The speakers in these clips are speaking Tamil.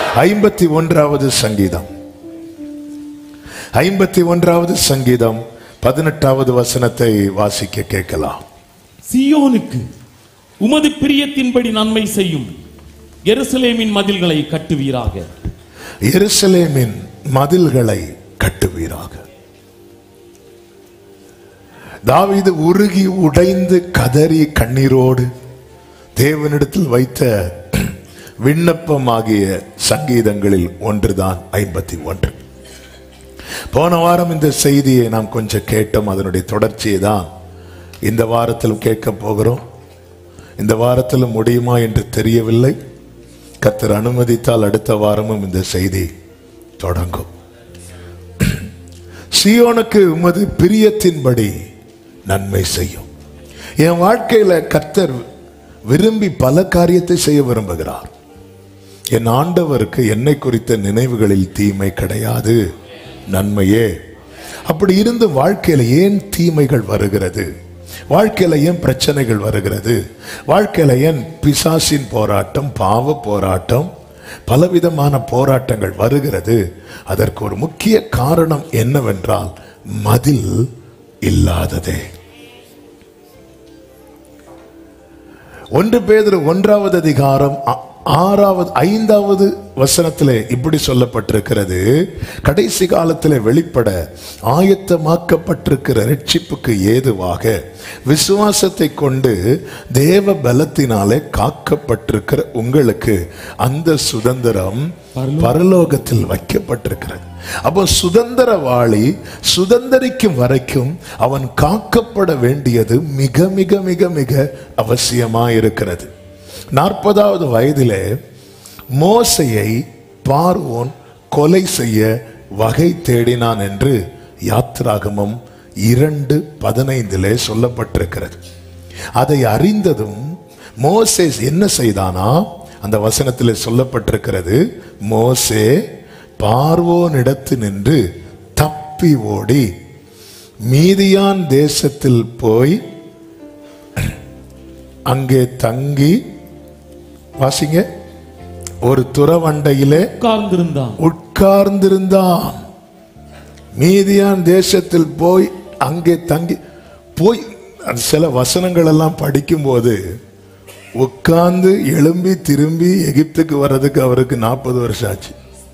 ஐம்பத்தி ஒன்றாவது சங்கீதம் ஐம்பத்தி ஒன்றாவது சங்கீதம் பதினெட்டாவது வசனத்தை வாசிக்க கேட்கலாம் சீயோனுக்கு உமது பிரியத்தின்படி நன்மை செய்யும் எருசலேமின் மதில்களை கட்டுவீராக எருசலேமின் மதில்களை கட்டுவீராக தாவீது உருகி உடைந்து கதறி கண்ணீரோடு தேவனிடத்தில் வைத்த விண்ணப்பமாகிய சங்கீதங்களில் ஒன்றுதான் ஐம்பத்தி ஒன்று போன வாரம் இந்த செய்தியை நாம் கொஞ்சம் கேட்டோம் அதனுடைய தொடர்ச்சியை தான் இந்த வாரத்தில் கேட்க போகிறோம் இந்த வாரத்தில் முடியுமா என்று தெரியவில்லை கர்த்தர் அனுமதித்தால் அடுத்த வாரமும் இந்த செய்தி தொடங்கும் சியோனுக்கு உமது பிரியத்தின்படி நன்மை செய்யும் என் வாழ்க்கையில கர்த்தர் விரும்பி பல காரியத்தை செய்ய விரும்புகிறார் என் ஆண்டவருக்கு என்னை குறித்த நினைவுகளில் தீமை கிடையாது நன்மையே அப்படி இருந்து வாழ்க்கையில ஏன் தீமைகள் வருகிறது வாழ்க்கையில ஏன் பிரச்சனைகள் வருகிறது வாழ்க்கையில ஏன் பிசாசின் போராட்டம் பாவ போராட்டம் பலவிதமான போராட்டங்கள் வருகிறது அதற்கு ஒரு முக்கிய காரணம் என்னவென்றால் மதில் இல்லாததே ஒன்று பேதர் ஒன்றாவது அதிகாரம் ஆ- ஆறாவது ஐந்தாவது வசனத்திலே இப்படி சொல்லப்பட்டிருக்கிறது கடைசி காலத்திலே வெளிப்பட ஆயத்தமாக்கப்பட்டிருக்கிற ரட்சிப்புக்கு ஏதுவாக விசுவாசத்தை கொண்டு தேவ பலத்தினாலே காக்கப்பட்டிருக்கிற உங்களுக்கு அந்த சுதந்திரம் பரலோகத்தில் வைக்கப்பட்டிருக்கிறது அப்போ சுதந்திரவாளி சுதந்திரிக்கும் வரைக்கும் அவன் காக்கப்பட வேண்டியது மிக மிக மிக மிக அவசியமாயிருக்கிறது நாற்பதாவது வயதிலே மோசையை பார்வோன் கொலை செய்ய வகை தேடினான் என்று யாத்ராகமம் இரண்டு பதினைந்திலே சொல்லப்பட்டிருக்கிறது அதை அறிந்ததும் மோசே என்ன செய்தானா அந்த வசனத்திலே சொல்லப்பட்டிருக்கிறது மோசே பார்வோனிடத்து நின்று தப்பி ஓடி மீதியான் தேசத்தில் போய் அங்கே தங்கி வாசிங்க ஒரு துறவண்டையிலே உட்கார்ந்திருந்தான் உட்கார்ந்திருந்தான் மீதியான் தேசத்தில் போய் அங்கே தங்கி போய் அது சில வசனங்கள் எல்லாம் படிக்கும்போது உட்கார்ந்து எழும்பி திரும்பி எகிப்துக்கு வர்றதுக்கு அவருக்கு நாற்பது வருஷம் ஆச்சு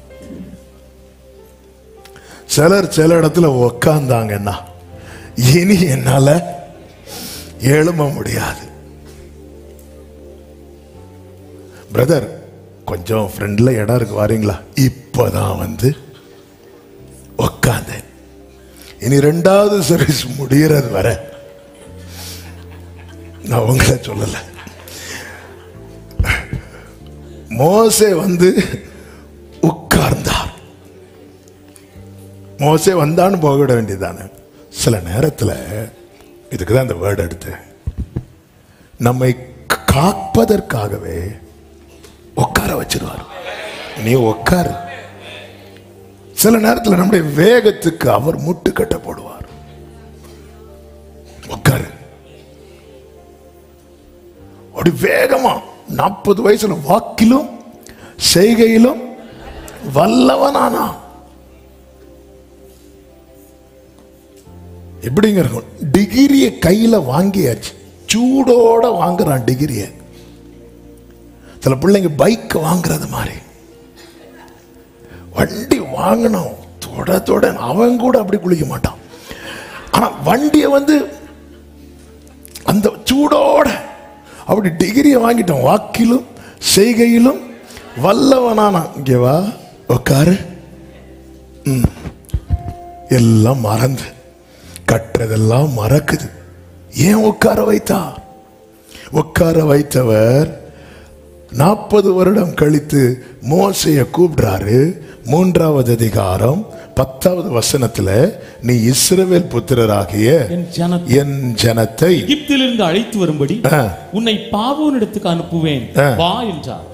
சிலர் சில இடத்துல உக்காந்தாங்கன்னா இனி என்னால எழும்ப முடியாது பிரதர் கொஞ்சம் ஃப்ரெண்ட்ல இடம் இருக்கு வாரீங்களா இப்பதான் வந்து உக்காந்தேன் இனி ரெண்டாவது சர்வீஸ் முடியறது வர நான் உங்களை சொல்லல மோசே வந்து உட்கார்ந்தார் மோசே வந்தான்னு போக வேண்டியதானே சில நேரத்துல இதுக்கு தான் இந்த வேர்டு எடுத்தேன் நம்மை காப்பதற்காகவே உட்கார வச்சிருவார் நீ உட்காரு சில நேரத்தில் நம்முடைய வேகத்துக்கு அவர் முட்டு கட்ட போடுவார் உட்காரு அப்படி வேகமா நாற்பது வயசுல வாக்கிலும் செய்கையிலும் வல்லவனானா எப்படிங்க இருக்கும் டிகிரியை கையில வாங்கியாச்சு சூடோட வாங்குறான் டிகிரியை சில பிள்ளைங்க பைக் வாங்குறது மாதிரி வண்டி வாங்கணும் தொட தொட அவன் கூட அப்படி குளிக்க மாட்டான் ஆனா வண்டியை வந்து அந்த சூடோட அப்படி டிகிரியை வாங்கிட்டோம் வாக்கிலும் செய்கையிலும் வல்லவனானா இங்கே வா உட்காரு ம். எல்லாம் மறந்து கற்றதெல்லாம் மறக்குது ஏன் உட்கார வைத்தா உட்கார வைத்தவர் நாற்பது வருடம் கழித்து மோசைய கூப்பிடுறாரு மூன்றாவது அதிகாரம் பத்தாவது வசனத்துல நீ இஸ்ரவேல் புத்திரராகிய என் ஜனத்தை என் ஜனத்தை எகிப்திலிருந்து அழைத்து வரும்படி ஆ. உன்னை பாவோனிடத்துக்கு அனுப்புவேன் ஆ. வா என்றார்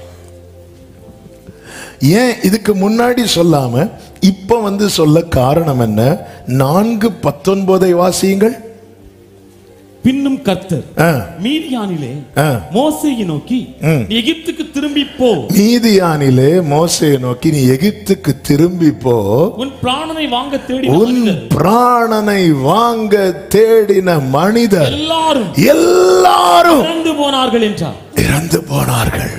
ஏன் இதுக்கு முன்னாடி சொல்லாம இப்ப வந்து சொல்ல காரணம் என்ன நான்கு பத்தொன்பதை வாசியுங்கள் பின்னும் கர்த்தர் ஆ, மீதியானிலே ஆ. மோசேயை நோக்கி ம். "நீ எகிப்துக்கு திரும்பி போ மீதியானிலே மோசையை நோக்கி நீ எகிப்துக்கு திரும்பி போ உன் பிராணனை வாங்க தேடி உன் பிராணனை வாங்க தேடின மனிதர் எல்லாரும் எல்லாரும் இறந்து போனார்கள் என்றார் இறந்து போனார்கள்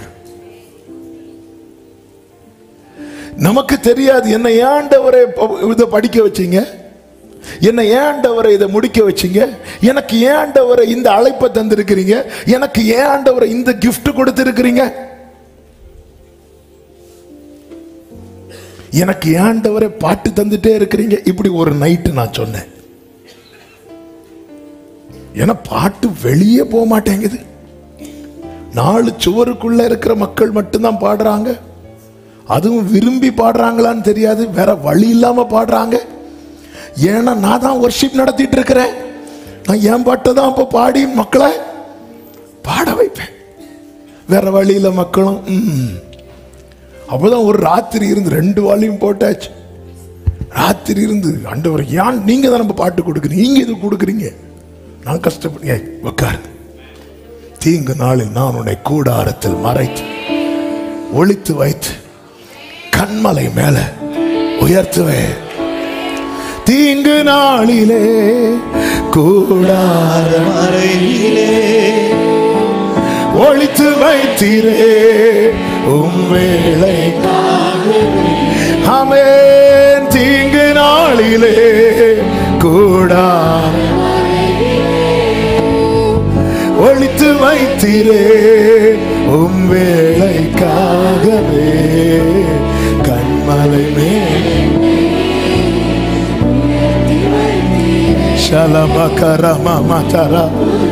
நமக்கு தெரியாது என்ன ஏண்டவரை இதை படிக்க வச்சீங்க என்ன ஏண்டவரை இதை முடிக்க வச்சீங்க எனக்கு ஏண்டவரை இந்த அழைப்பை தந்திருக்கிறீங்க எனக்கு ஏண்டவரை இந்த gift கொடுத்திருக்கிறீங்க எனக்கு ஏண்டவரை பாட்டு தந்துட்டே இருக்கிறீங்க இப்படி ஒரு நைட்டு நான் சொன்னேன் ஏன்னா பாட்டு வெளியே போக மாட்டேங்குது நாலு சுவருக்குள்ள இருக்கிற மக்கள் மட்டும்தான் பாடுறாங்க அதுவும் விரும்பி பாடுறாங்களான்னு தெரியாது வேற வழி இல்லாம பாடுறாங்க ஏன்னா நான் தான் ஒர்ஷிப் நடத்திட்டு இருக்கிறேன் நான் என் பாட்டை தான் அப்போ பாடி மக்களை பாட வைப்பேன் வேற வழியில மக்களும் ம். அப்போதான் ஒரு ராத்திரி இருந்து ரெண்டு வாலியும் போட்டாச்சு ராத்திரி இருந்து ஆண்டவர் ஏன் நீங்க தான் நம்ம பாட்டு கொடுக்குறீங்க நீங்க இது கொடுக்குறீங்க நான் கஷ்டப்படுங்க உட்காரு தீங்கு நாளில் நான் உன்னை கூடாரத்தில் மறைத்து ஒளித்து வைத்து கண்மலை மேல உயர்த்துவேன் தீங்கு நாளிலே கூடார மறையிலே ஒளித்து வைத்தீரே உம் வேளை ஆமென் தீங்கு நாளிலே கூடார ஒளித்து வைத்தீரே உம் வேளைக்காகவே கண்மலை மேல் ஷலபகரமமதர.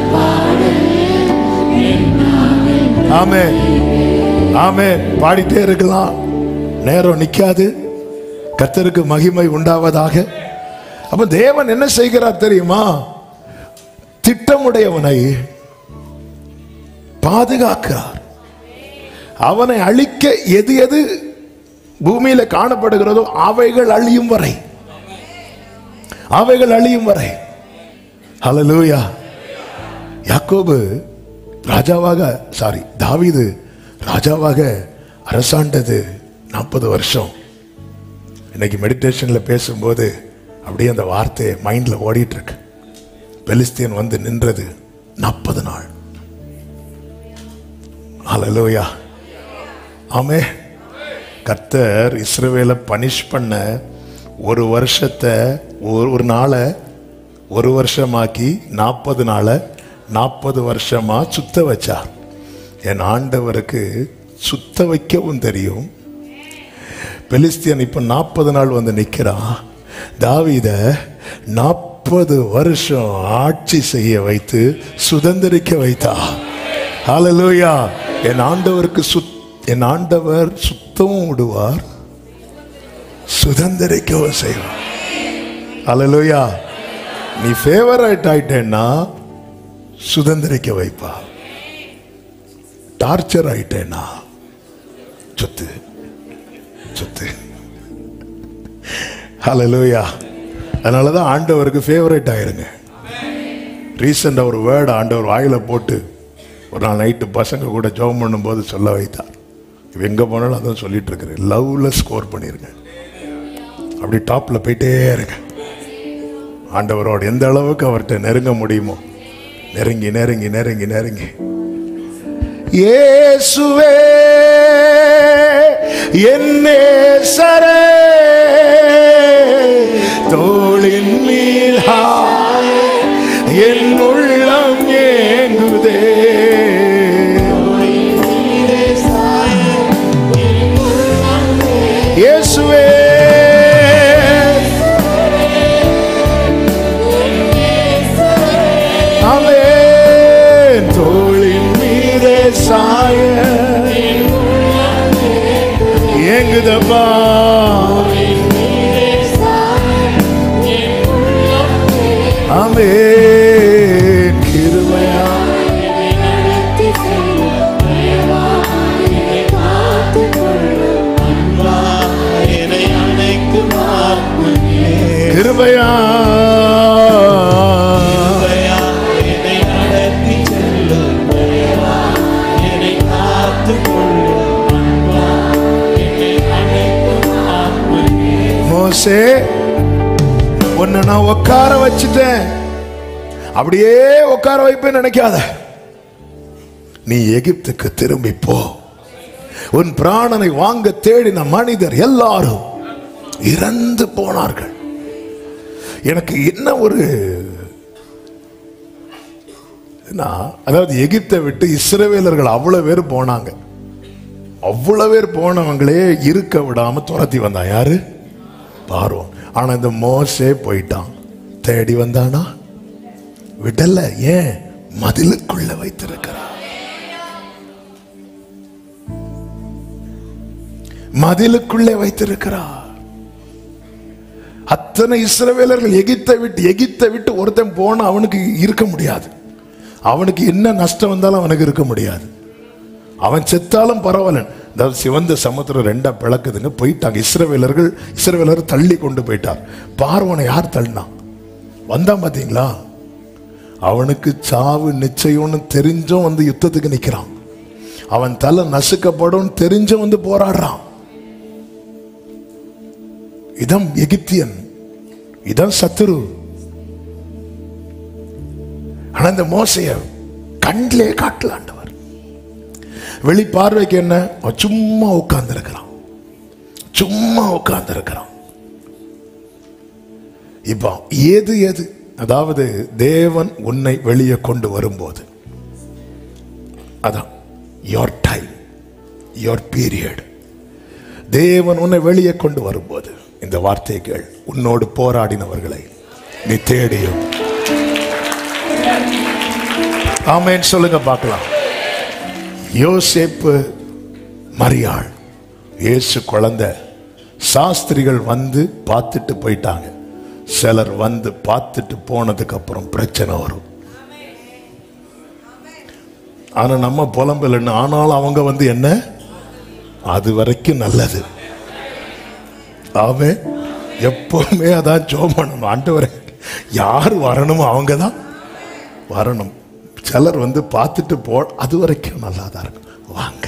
ஆமென் ஆமென் பாடிட்டே இருக்கலாம் நேரம் நிக்காது கர்த்தருக்கு மகிமை உண்டாவதாக அப்ப தேவன் என்ன செய்கிறார் தெரியுமா திட்டமுடையவனை பாதுகாக்கிறார் அவனை அழிக்க எது எது பூமியில காணப்படுகிறதோ அவைகள் அழியும் வரை அவைகள் அழியும் வரை ஹalleluya யாக்கோபு ராஜாவாக சாரி தாவீது ராஜாவாக அரசாண்டது நாற்பது வருஷம் இன்னைக்கு மெடிடேஷன்ல பேசும்போது அப்படியே அந்த வார்த்தை மைண்ட்ல ஓடிட்டு இருக்கு பெலிஸ்தீன் வந்து நின்றது நாற்பது நாள் ஹalleluya ஆமே கர்த்தர் இஸ்ரவேலை பனிஷ் பண்ண ஒரு வருஷத்தை ஒரு ஒரு நாளை ஒரு வருஷமாக்கி நாற்பது நாளை நாற்பது வருஷமா சுத்த வச்சார் என் ஆண்டவருக்கு சுத்த வைக்கவும் தெரியும் பெலிஸ்தியன் இப்ப நாற்பது நாள் வந்து நிக்கிறான் தாவீத நாற்பது வருஷம் ஆட்சி செய்ய வைத்து சுதந்திரிக்க வைத்தா ஹalleluya என் ஆண்டவருக்கு சுத் என் ஆண்டவர் சுத்தமும் விடுவார் சுதந்திரிக்கவும் செய்வார் ஹalleluya நீ ஃபேவரைட் ஆயிட்டேன்னா சுதந்திரிக்க வைப்பா டார்ச்சர் ஆயிட்டேன்னா சொத்து சொத்து ஹalleluya அதனால தான் ஆண்டவருக்கு ஃபேவரட் ஆயிருங்க ரீசெண்டாக ஒரு வேர்டு ஆண்டவர் வாயில போட்டு ஒரு நாள் நைட்டு பசங்க கூட ஜெபம் பண்ணும்போது சொல்ல வைத்தார் இவ எங்கே போனாலும் அதான் சொல்லிட்டு இருக்கிறேன் லவ்ல ஸ்கோர் பண்ணிருங்க அப்படி டாப்ல போயிட்டே இருங்க ஆண்டவரோட எந்த அளவுக்கு அவர்கிட்ட நெருங்க முடியுமோ நெருங்கி நெருங்கி நெருங்கி நெருங்கி இயேசுவே என்னே சரே தோளின் மீதா என் உள்ளம் ஏங்குதே இயேசுவே அவன் தோளின் மீதே சாய ஏங்குதப்பா அவன் கிருபையா என்னை அணைக்கும் ஆத்மனே கிருபையா தயா என்னை மோசே உன்னை நான் உட்கார வச்சுட்டேன் அப்படியே உட்கார வைப்பேன் நினைக்காத நீ எகிப்துக்கு திரும்பி போ உன் பிராணனை வாங்க தேடின மனிதர் எல்லாரும் இறந்து போனார்கள் எனக்கு என்ன ஒரு நான், அதாவது எகிப்தை விட்டு இஸ்ரவேலர்கள் அவ்வளவு பேர் போனாங்க அவ்வளவு பேர் போனவங்களே இருக்க விடாம துரத்தி வந்தான் யாரு பார்வோம் ஆனா இந்த மோசே போயிட்டான் தேடி வந்தானா விடல ஏன் மதிலுக்குள்ள வைத்திருக்கிறார் மதிலுக்குள்ளே வைத்திருக்கிறார் அத்தனை இஸ்ரவேலர்கள் எகிப்தை விட்டு எகிப்தை விட்டு ஒருத்தன் போனா அவனுக்கு இருக்க முடியாது அவனுக்கு என்ன நஷ்டம் வந்தாலும் அவனுக்கு இருக்க முடியாது அவன் செத்தாலும் பரவாயில்ல அதாவது சிவந்த சமுத்திரம் ரெண்டா பிளக்குதுங்க போயிட்டாங்க இஸ்ரவேலர்கள் இஸ்ரவேலர் தள்ளி கொண்டு போயிட்டார் பார்வனை யார் தள்ளினான் வந்தான் பாத்தீங்களா அவனுக்கு சாவு நிச்சயம்னு தெரிஞ்சும் வந்து யுத்தத்துக்கு நிக்கிறான் அவன் தலை நசுக்கப்படும் தெரிஞ்சும் வந்து போராடுறான் இதான் எகிப்தியன் இதான் சத்துரு ஆனா இந்த மோசைய கண்ணிலே காட்டல ஆண்டவர் வெளி பார்வைக்கு என்ன அவன் சும்மா உட்கார்ந்து இருக்கிறான் சும்மா உட்கார்ந்து இருக்கிறான் இப்போ ஏது எது அதாவது தேவன் உன்னை வெளியே கொண்டு வரும்போது அதான் யோர் டைம் யோர் பீரியட் தேவன் உன்னை வெளியே கொண்டு வரும்போது இந்த வார்த்தைகள் உன்னோடு போராடினவர்களை நீ தேடியும் ஆமேன்னு சொல்லுங்க பார்க்கலாம் யோசேப்பு மரியாள் இயேசு குழந்தை சாஸ்திரிகள் வந்து பார்த்துட்டு போயிட்டாங்க சிலர் வந்து பார்த்துட்டு போனதுக்கு அப்புறம் பிரச்சனை வரும் ஆனா நம்ம புலம்பலன்னு ஆனாலும் அவங்க வந்து என்ன அது வரைக்கும் நல்லது அவன் எப்பவுமே அதான் ஜோம் பண்ணணும் ஆண்டவரே யார் வரணுமோ அவங்க தான் வரணும் சிலர் வந்து பார்த்துட்டு போ அது வரைக்கும் நல்லா தான் இருக்கும் வாங்க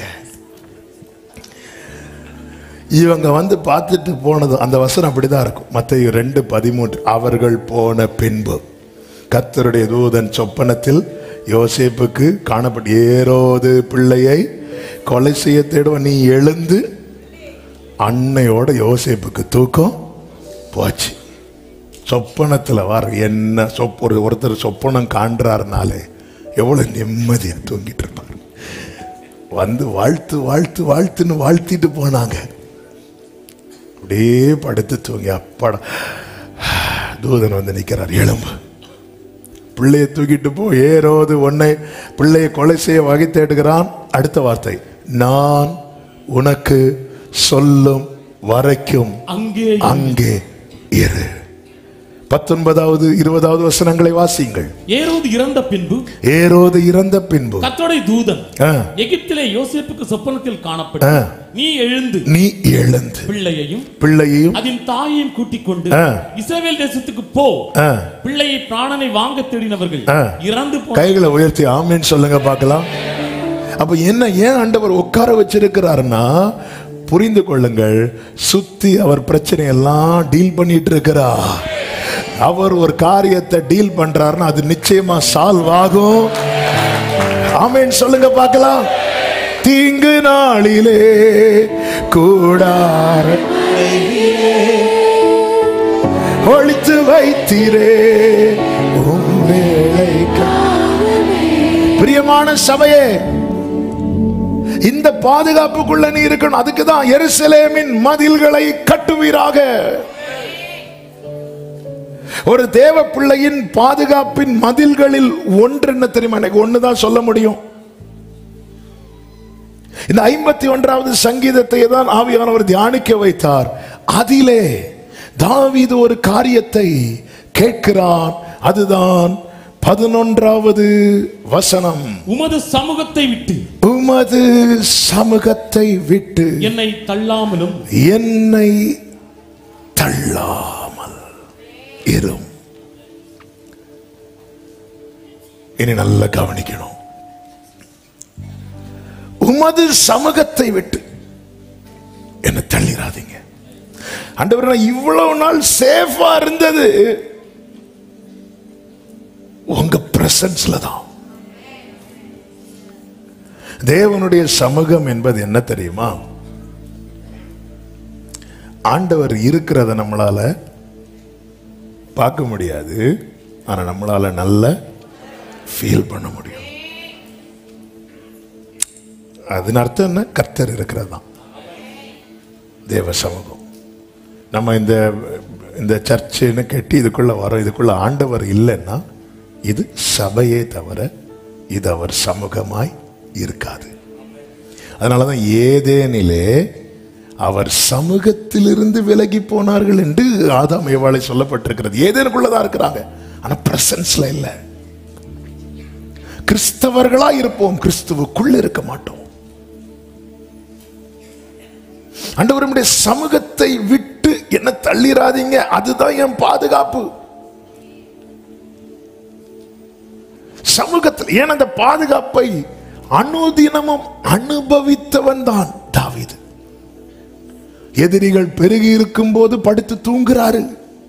இவங்க வந்து பார்த்துட்டு போனது அந்த வசனம் அப்படிதான் இருக்கும் மத்திய ரெண்டு பதிமூன்று அவர்கள் போன பின்பு கர்த்தருடைய தூதன் சொப்பனத்தில் யோசேப்புக்கு காணப்பட்ட ஏரோது பிள்ளையை கொலை செய்ய தேடுவ நீ எழுந்து அன்னையோட யோசேப்புக்கு தூக்கம் போச்சு சொப்பனத்தில் வர என்ன சொப் ஒரு ஒருத்தர் சொப்பனம் காண்றாருனாலே எவ்வளவு நிம்மதியா தூங்கிட்டு இருப்பாங்க வந்து வாழ்த்து வாழ்த்து வாழ்த்துன்னு வாழ்த்திட்டு போனாங்க அப்படியே படுத்து தூங்கி அப்பாடா தூதன் வந்து நிக்கிறார் எலும்பு பிள்ளையை தூக்கிட்டு போ ஏரோது உன்னை பிள்ளையை கொலை செய்ய வகை தேடுகிறான் அடுத்த வார்த்தை நான் உனக்கு சொல்லும் வரைக்கும் அங்கே அங்கே இரு பத்தொன்பதாவது இருபதாவது வசனங்களை வாசியுங்கள் ஏரோது இறந்த பின்பு ஏரோது இறந்த பின்பு கர்த்தருடைய தூதன் ஆ, எகிப்திலே யோசேப்புக்கு சொப்பனத்தில் காணப்பட்டு ஆ. நீ எழுந்து நீ எழுந்து பிள்ளையையும் பிள்ளையையும் அதன் தாயையும் கூட்டிக் கொண்டு ஆ. இஸ்ரவேல் தேசத்துக்கு போ ஆ, பிள்ளையை பிராணனை வாங்க தேடினவர்கள் ஆ. இறந்து போ கைகளை உயர்த்தி ஆமேன்னு சொல்லுங்க பார்க்கலாம் அப்ப என்ன ஏன் ஆண்டவர் உட்கார வச்சிருக்கிறாருன்னா புரிந்து கொள்ளுங்கள் சுத்தி அவர் பிரச்சனை எல்லாம் டீல் பண்ணிட்டு இருக்கிறார் அவர் ஒரு காரியத்தை டீல் பண்றாருன்னா அது நிச்சயமா சால்வ் ஆகும் ஆமேன்னு சொல்லுங்க பார்க்கலாம் தீங்கு நாளிலே கூடார ஒழித்து வைத்தீரே உம் வேலைக்கு பிரியமான சபையே இந்த பாதுகாப்புக்குள்ள நீ இருக்கணும் அதுக்கு தான் எருசலேமின் மதில்களை கட்டுவீராக ஒரு தேவ பிள்ளையின் பாதுகாப்பின் மதில்களில் ஒன்று என்ன தெரியுமா எனக்கு ஒண்ணுதான் சொல்ல முடியும் இந்த ஐம்பத்தி ஒன்றாவது சங்கீதத்தை தான் ஆவியானவர் தியானிக்க வைத்தார் அதிலே தாவீது ஒரு காரியத்தை கேட்கிறான் அதுதான் பதினொன்றாவது வசனம் உமது சமூகத்தை விட்டு உமது சமூகத்தை விட்டு என்னை தள்ளாமலும் என்னை தள்ளாமல் இரும் இனி நல்லா கவனிக்கணும் உமது சமூகத்தை விட்டு என்னை தள்ளிராதீங்க ஆண்டவர் நான் இவ்வளவு நாள் சேஃபா இருந்தது உங்க பிரசன்ஸ்ல தான் தேவனுடைய சமூகம் என்பது என்ன தெரியுமா ஆண்டவர் இருக்கிறத நம்மளால பார்க்க முடியாது ஆனா நம்மளால நல்ல ஃபீல் பண்ண முடியும் அதன் அர்த்தம் என்ன கர்த்தர் இருக்கிறது தான் தேவ சமூகம் நம்ம இந்த இந்த சர்ச்சுன்னு கட்டி இதுக்குள்ள வரோம் இதுக்குள்ள ஆண்டவர் இல்லைன்னா இது சபையே தவிர இது அவர் சமூகமாய் இருக்காது அதனால தான் ஏதேனிலே அவர் சமூகத்திலிருந்து விலகி போனார்கள் என்று ஆதாம் ஏவாளை சொல்லப்பட்டிருக்கிறது ஏதேனுக்குள்ளதான் இருக்கிறாங்க ஆனா பிரசன்ஸ்ல இல்ல கிறிஸ்தவர்களா இருப்போம் கிறிஸ்துவுக்குள்ள இருக்க மாட்டோம் ஆண்டவருடைய சமூகத்தை விட்டு என்ன தள்ளிராதீங்க அதுதான் என் பாதுகாப்பு சமூகத்தில் ஏன் அந்த பாதுகாப்பை அனுதினமும் அனுபவித்தவன் தான் தாவீது எதிரிகள் பெருகி இருக்கும் போது படுத்து தூங்குறாரு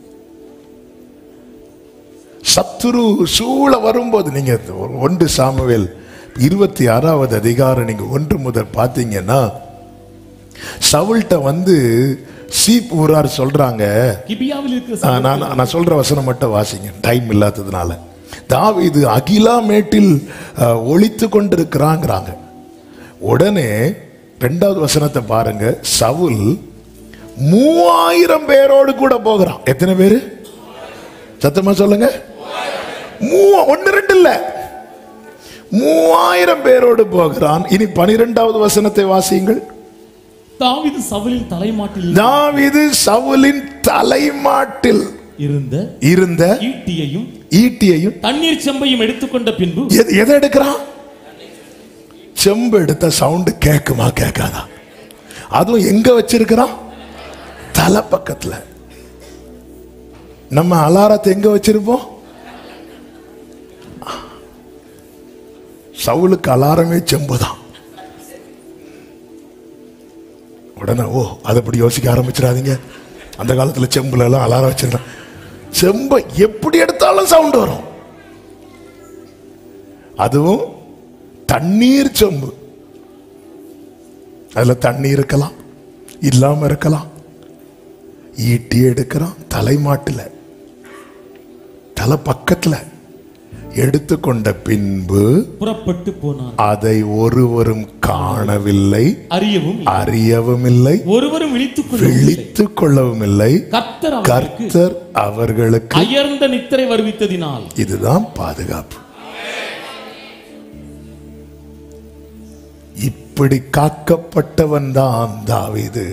சத்துரு சூழ வரும்போது நீங்க ஒன்று சாமுவேல் இருபத்தி ஆறாவது அதிகாரம் நீங்க ஒன்று முதல் பார்த்தீங்கன்னா சவுல்ட்ட வந்து சீப் ஊரார் சொல்றாங்க கிபியாவில் இருக்கிற ஆ, நான் நான் சொல்ற வசனம் மட்டும் வாசிங்க டைம் இல்லாததுனால தாவீது அகிலா மேட்டில் ஆ, ஒளித்து கொண்டிருக்கிறாங்கிறாங்க உடனே ரெண்டாவது வசனத்தை பாருங்க சவுல் மூவாயிரம் பேரோடு கூட போகிறான் எத்தனை பேரு சத்தமா சொல்லுங்க மூவா ஒன்னு ரெண்டு இல்ல மூவாயிரம் பேரோடு போகிறான் இனி பனிரெண்டாவது வசனத்தை வாசியுங்கள் தாவீது சவுலின் தலைமாட்டில் தாவீது சவுலின் தலைமாட்டில் இருந்த இருந்த ஈட்டியையும் ஈட்டியையும் தண்ணீர் செம்பையும் எடுத்துக்கொண்ட பின்பு எது- எதை எடுக்கிறான் செம்பு எடுத்த சவுண்டு கேக்குமா கேட்காதா அதுவும் எங்க வச்சிருக்கிறான் தலை பக்கத்துல நம்ம அலாரத்தை எங்க வச்சிருப்போம் சவுலுக்கு அலாரமே செம்பு தான் உடனே ஓ அதை அப்படி யோசிக்க ஆரம்பிச்சிடாதீங்க அந்த காலத்துல செம்புல எல்லாம் அலாரம் வச்சிருக்கான் செம்பை எப்படி எடுத்தாலும் சவுண்ட் வரும் அதுவும் தண்ணீர் செம்பு அதுல தண்ணி இருக்கலாம் இல்லாம இருக்கலாம் ஈட்டி எடுக்கிறான் தலைமாட்டுல தலை பக்கத்துல எடுத்துக்கொண்ட பின்பு புறப்பட்டு போனார் அதை ஒருவரும் காணவில்லை அறியவும் இல்லை. அறியவும் இல்லை ஒருவரும் விழித்துக் கொள்ளவில்லை விழித்துக் கொள்ளவும் இல்லை கர்த்தர் அவருக்கு கர்த்தர் அவர்களுக்கு அயர்ந்த நித்திரை வருவித்ததினால் இதுதான் பாதுகாப்பு இப்படி காக்கப்பட்டவன் தான் தாவீது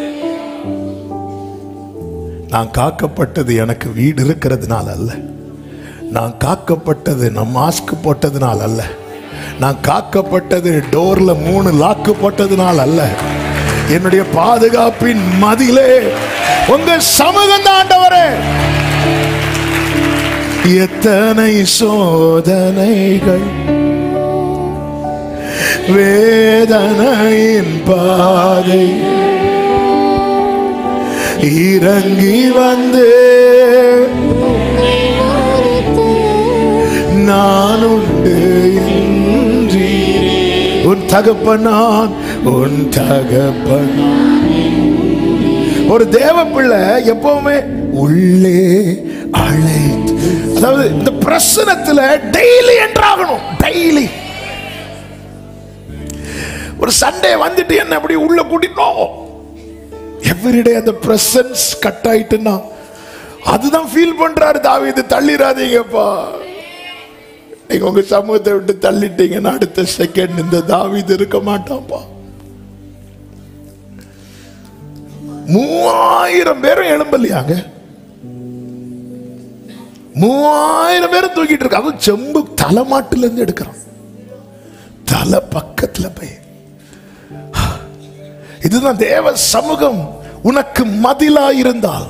நான் காக்கப்பட்டது எனக்கு வீடு இருக்கிறதுனால அல்ல நான் காக்கப்பட்டது நான் மாஸ்க் போட்டதுனால அல்ல நான் காக்கப்பட்டது டோர்ல மூணு லாக்கு போட்டதுனால அல்ல என்னுடைய பாதுகாப்பின் மதிலே உங்க சமூகம் தான் ஆண்டவரே எத்தனை சோதனைகள் வேதனையின் பாதை இறங்கி வந்து நான் உண்டு இன்றி உன் தகப்பனான் உன் தகப்பன் ஒரு தேவ பிள்ளை எப்பவுமே உள்ளே அழைத்து அதாவது இந்த பிரசனத்துல டெய்லி என்றாகணும் டெய்லி ஒரு சண்டே வந்துட்டு என்ன அப்படி உள்ள கூட்டிட்டோம் எவ்ரிடே அந்த பிரசன்ஸ் கட் ஆயிட்டுன்னா அதுதான் ஃபீல் பண்றாரு தாவீது தள்ளிராதீங்கப்பா நீங்க உங்க சமூகத்தை விட்டு தள்ளிட்டீங்கன்னா அடுத்த செகண்ட் இந்த தாவீது இருக்க மாட்டான்ப்பா மூவாயிரம் பேரும் எழும்பலையாங்க மூவாயிரம் பேரும் தூக்கிட்டு இருக்கு அதுவும் செம்பு தலைமாட்டுல இருந்து எடுக்கிறான் தலை பக்கத்துல போய் இதுதான் தேவ சமூகம் உனக்கு மதிலா இருந்தால்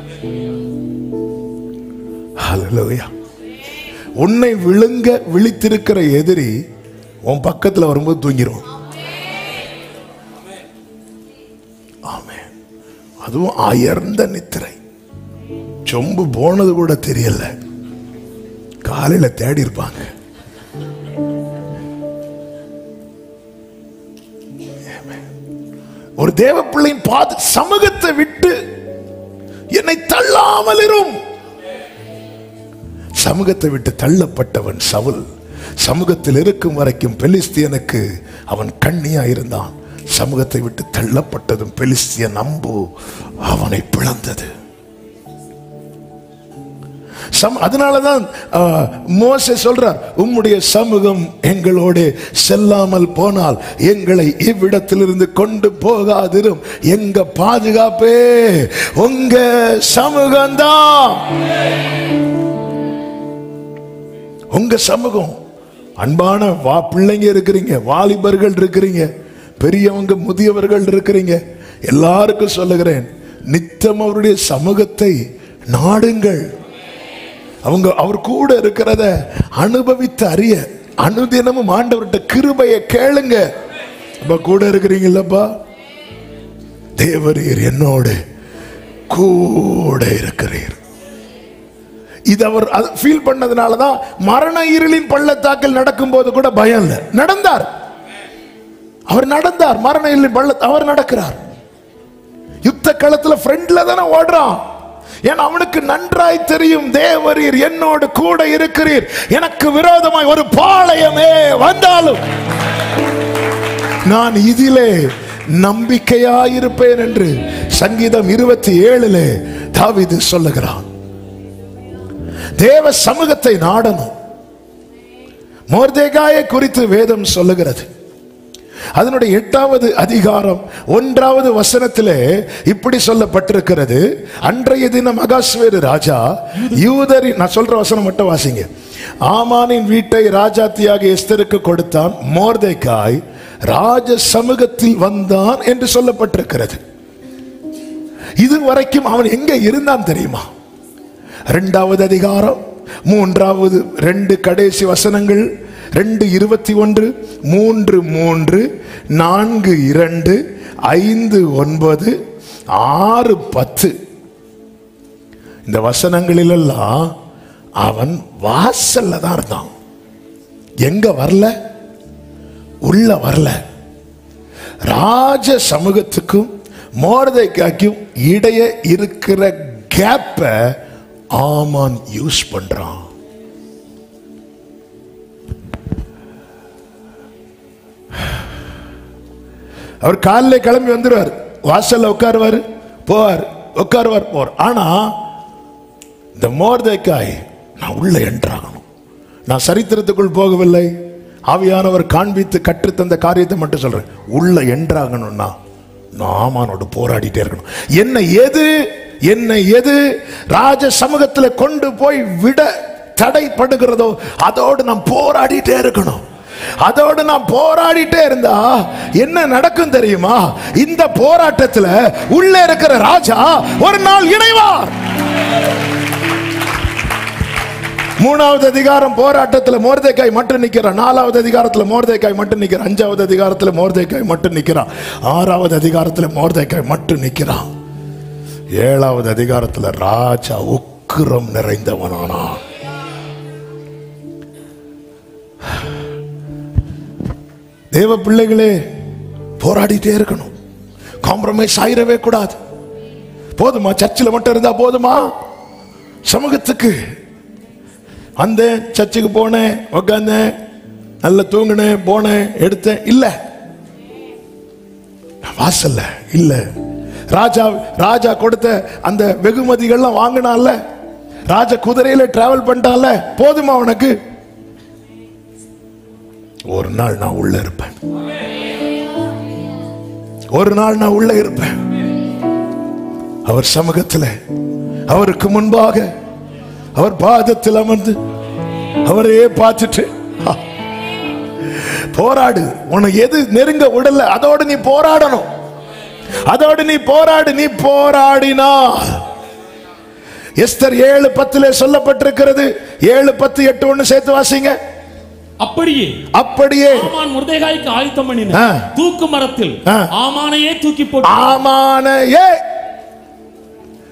ஹalleluya உன்னை விழுங்க விழித்திருக்கிற எதிரி உன் பக்கத்துல வரும்போது தூங்கிரும் ஆமென் அதுவும் அயர்ந்த நித்திரை சொம்பு போனது கூட தெரியல காலையில தேடி இருப்பாங்க ஒரு தேவ பிள்ளையின் பாது சமூகத்தை விட்டு என்னை தள்ளாமல் இரும் சமூகத்தை விட்டு தள்ளப்பட்டவன் சவுல் சமூகத்தில் இருக்கும் வரைக்கும் பெலிஸ்தியனுக்கு அவன் கண்ணியா இருந்தான் சமூகத்தை விட்டு தள்ளப்பட்டதும் பெலிஸ்திய நம்பு அவனை பிளந்தது சம் அதனாலதான் ஆ, மோசே சொல்றார் உம்முடைய சமூகம் எங்களோடு செல்லாமல் போனால் எங்களை இவ்விடத்திலிருந்து கொண்டு போகாதிரும் எங்க பாதுகாப்பே உங்க சமூகம்தான் உங்க சமூகம் அன்பான வா பிள்ளைங்க இருக்கிறீங்க வாலிபர்கள் இருக்கிறீங்க பெரியவங்க முதியவர்கள் இருக்கிறீங்க எல்லாருக்கும் சொல்லுகிறேன் நித்தம் அவருடைய சமூகத்தை நாடுங்கள் அவங்க அவர் கூட இருக்கிறத அனுபவித்து அறிய அனுதினமும் ஆண்டவர்கிட்ட கிருபையை கேளுங்க அப்ப கூட இருக்கிறீங்களப்பா தேவரீர் என்னோடு கூட இருக்கிறீர் இது அவர் ஃபீல் பண்ணதுனால தான் மரண இருளின் பள்ளத்தாக்கில் நடக்கும்போது கூட பயம் இல்லை நடந்தார் அவர் நடந்தார் மரண இருளின் பள்ள அவர் நடக்கிறார் யுத்த களத்துல ஃப்ரண்ட்ல தானே ஓடுறான் ஏன் அவனுக்கு நன்றாய் தெரியும் தேவரீர் என்னோடு கூட இருக்கிறீர் எனக்கு விரோதமாய் ஒரு பாளையமே வந்தாலும் நான் இதிலே நம்பிக்கையாயிருப்பேன் என்று சங்கீதம் இருபத்தி ஏழுல தாவீது சொல்லுகிறான் தேவ சமூகத்தை நாடணும் மோர்தேகாயை குறித்து வேதம் சொல்லுகிறது அதனுடைய எட்டாவது அதிகாரம் ஒன்றாவது வசனத்திலே இப்படி சொல்லப்பட்டிருக்கிறது அன்றைய தினம் அகாஸ்வேரு ராஜா யூதரின் நான் சொல்ற வசனம் மட்டும் வாசிங்க ஆமானின் வீட்டை ராஜாத்தியாக எஸ்தருக்கு கொடுத்தான் மோர்தேகாய் ராஜ சமூகத்தில் வந்தான் என்று சொல்லப்பட்டிருக்கிறது இதுவரைக்கும் அவன் எங்க இருந்தான் தெரியுமா இரண்டாவது அதிகாரம் மூன்றாவது ரெண்டு கடைசி வசனங்கள் ரெண்டு இருபத்தி ஒன்று மூன்று மூன்று நான்கு இரண்டு ஐந்து ஒன்பது ஆறு பத்து இந்த வசனங்களிலெல்லாம் அவன் வாசல்ல தான் இருந்தான் எங்க வரல உள்ள வரல ராஜ சமூகத்துக்கும் மோர்தைக்காக்கும் இடையே இருக்கிற கேப்ப ஆமான் யூஸ் பண்றான் அவர் காலைல கிளம்பி வந்துருவார் வாசல்ல உட்காருவார் போவார் உட்காருவார் போவார் ஆனா இந்த மோர்தேக்காய் நான் உள்ள என்றாகணும் நான் சரித்திரத்துக்குள் போகவில்லை ஆவியானவர் காண்பித்து கற்றுத்தந்த காரியத்தை மட்டும் சொல்றேன் உள்ள என்றாகணும்னா நான் ஆமானோடு போராடிட்டே இருக்கணும் என்ன எது என்ன எது ராஜ சமூகத்துல கொண்டு போய் விட தடைப்படுகிறதோ அதோடு நான் போராடிட்டே இருக்கணும் அதோடு நான் போராடிட்டே இருந்தா என்ன நடக்கும் தெரியுமா இந்த போராட்டத்துல உள்ள இருக்கிற ராஜா ஒரு நாள் இணைவார் மூணாவது அதிகாரம் போராட்டத்துல மோர்தேக்காய் மட்டும் நிக்கிறான் நாலாவது அதிகாரத்துல மோர்தேக்காய் மட்டும் நிக்கிறான் அஞ்சாவது அதிகாரத்துல மோர்தேக்காய் மட்டும் நிக்கிறான் ஆறாவது அதிகாரத்துல மோர்தேக்காய் மட்டும் நிக்கிறான் ஏழாவது அதிகாரத்துல ராஜா உக்கிரம் நிறைந்தவனானான் தேவ பிள்ளைகளே போராடிட்டே இருக்கணும் காம்ப்ரமைஸ் ஆயிரவே கூடாது போதுமா சர்ச்சில் மட்டும் இருந்தா போதுமா சமூகத்துக்கு அந்த சர்ச்சுக்கு போனேன் உட்காந்தேன் நல்ல தூங்கினேன் போனேன் எடுத்தேன் இல்ல வாசல்ல இல்ல ராஜா ராஜா கொடுத்த அந்த வெகுமதிகள்லாம் வாங்கினான்ல ராஜா குதிரையில டிராவல் பண்ணிட்டான்ல போதுமா உனக்கு ஒரு நாள் நான் உள்ள இருப்பேன் ஒரு நாள் நான் உள்ள இருப்பேன் அவர் சமூகத்தில் அவருக்கு முன்பாக அவர் பாதத்தில் அமர்ந்து அவரையே பார்த்துட்டு ஆ, போராடு உனக்கு எது நெருங்க உடல அதோடு நீ போராடணும் அதோடு நீ போராடு நீ போராடினா எஸ்தர் ஏழு பத்துல சொல்லப்பட்டிருக்கிறது ஏழு பத்து எட்டு ஒண்ணு சேர்த்து வாசிங்க அப்படியே அப்படியே ஆமான் முர்தேகாய்க்கு ஆயத்தம் பண்ணின ஆ. தூக்கு மரத்தில் ஆ. ஆமானையே தூக்கி போட்டு ஆமானையே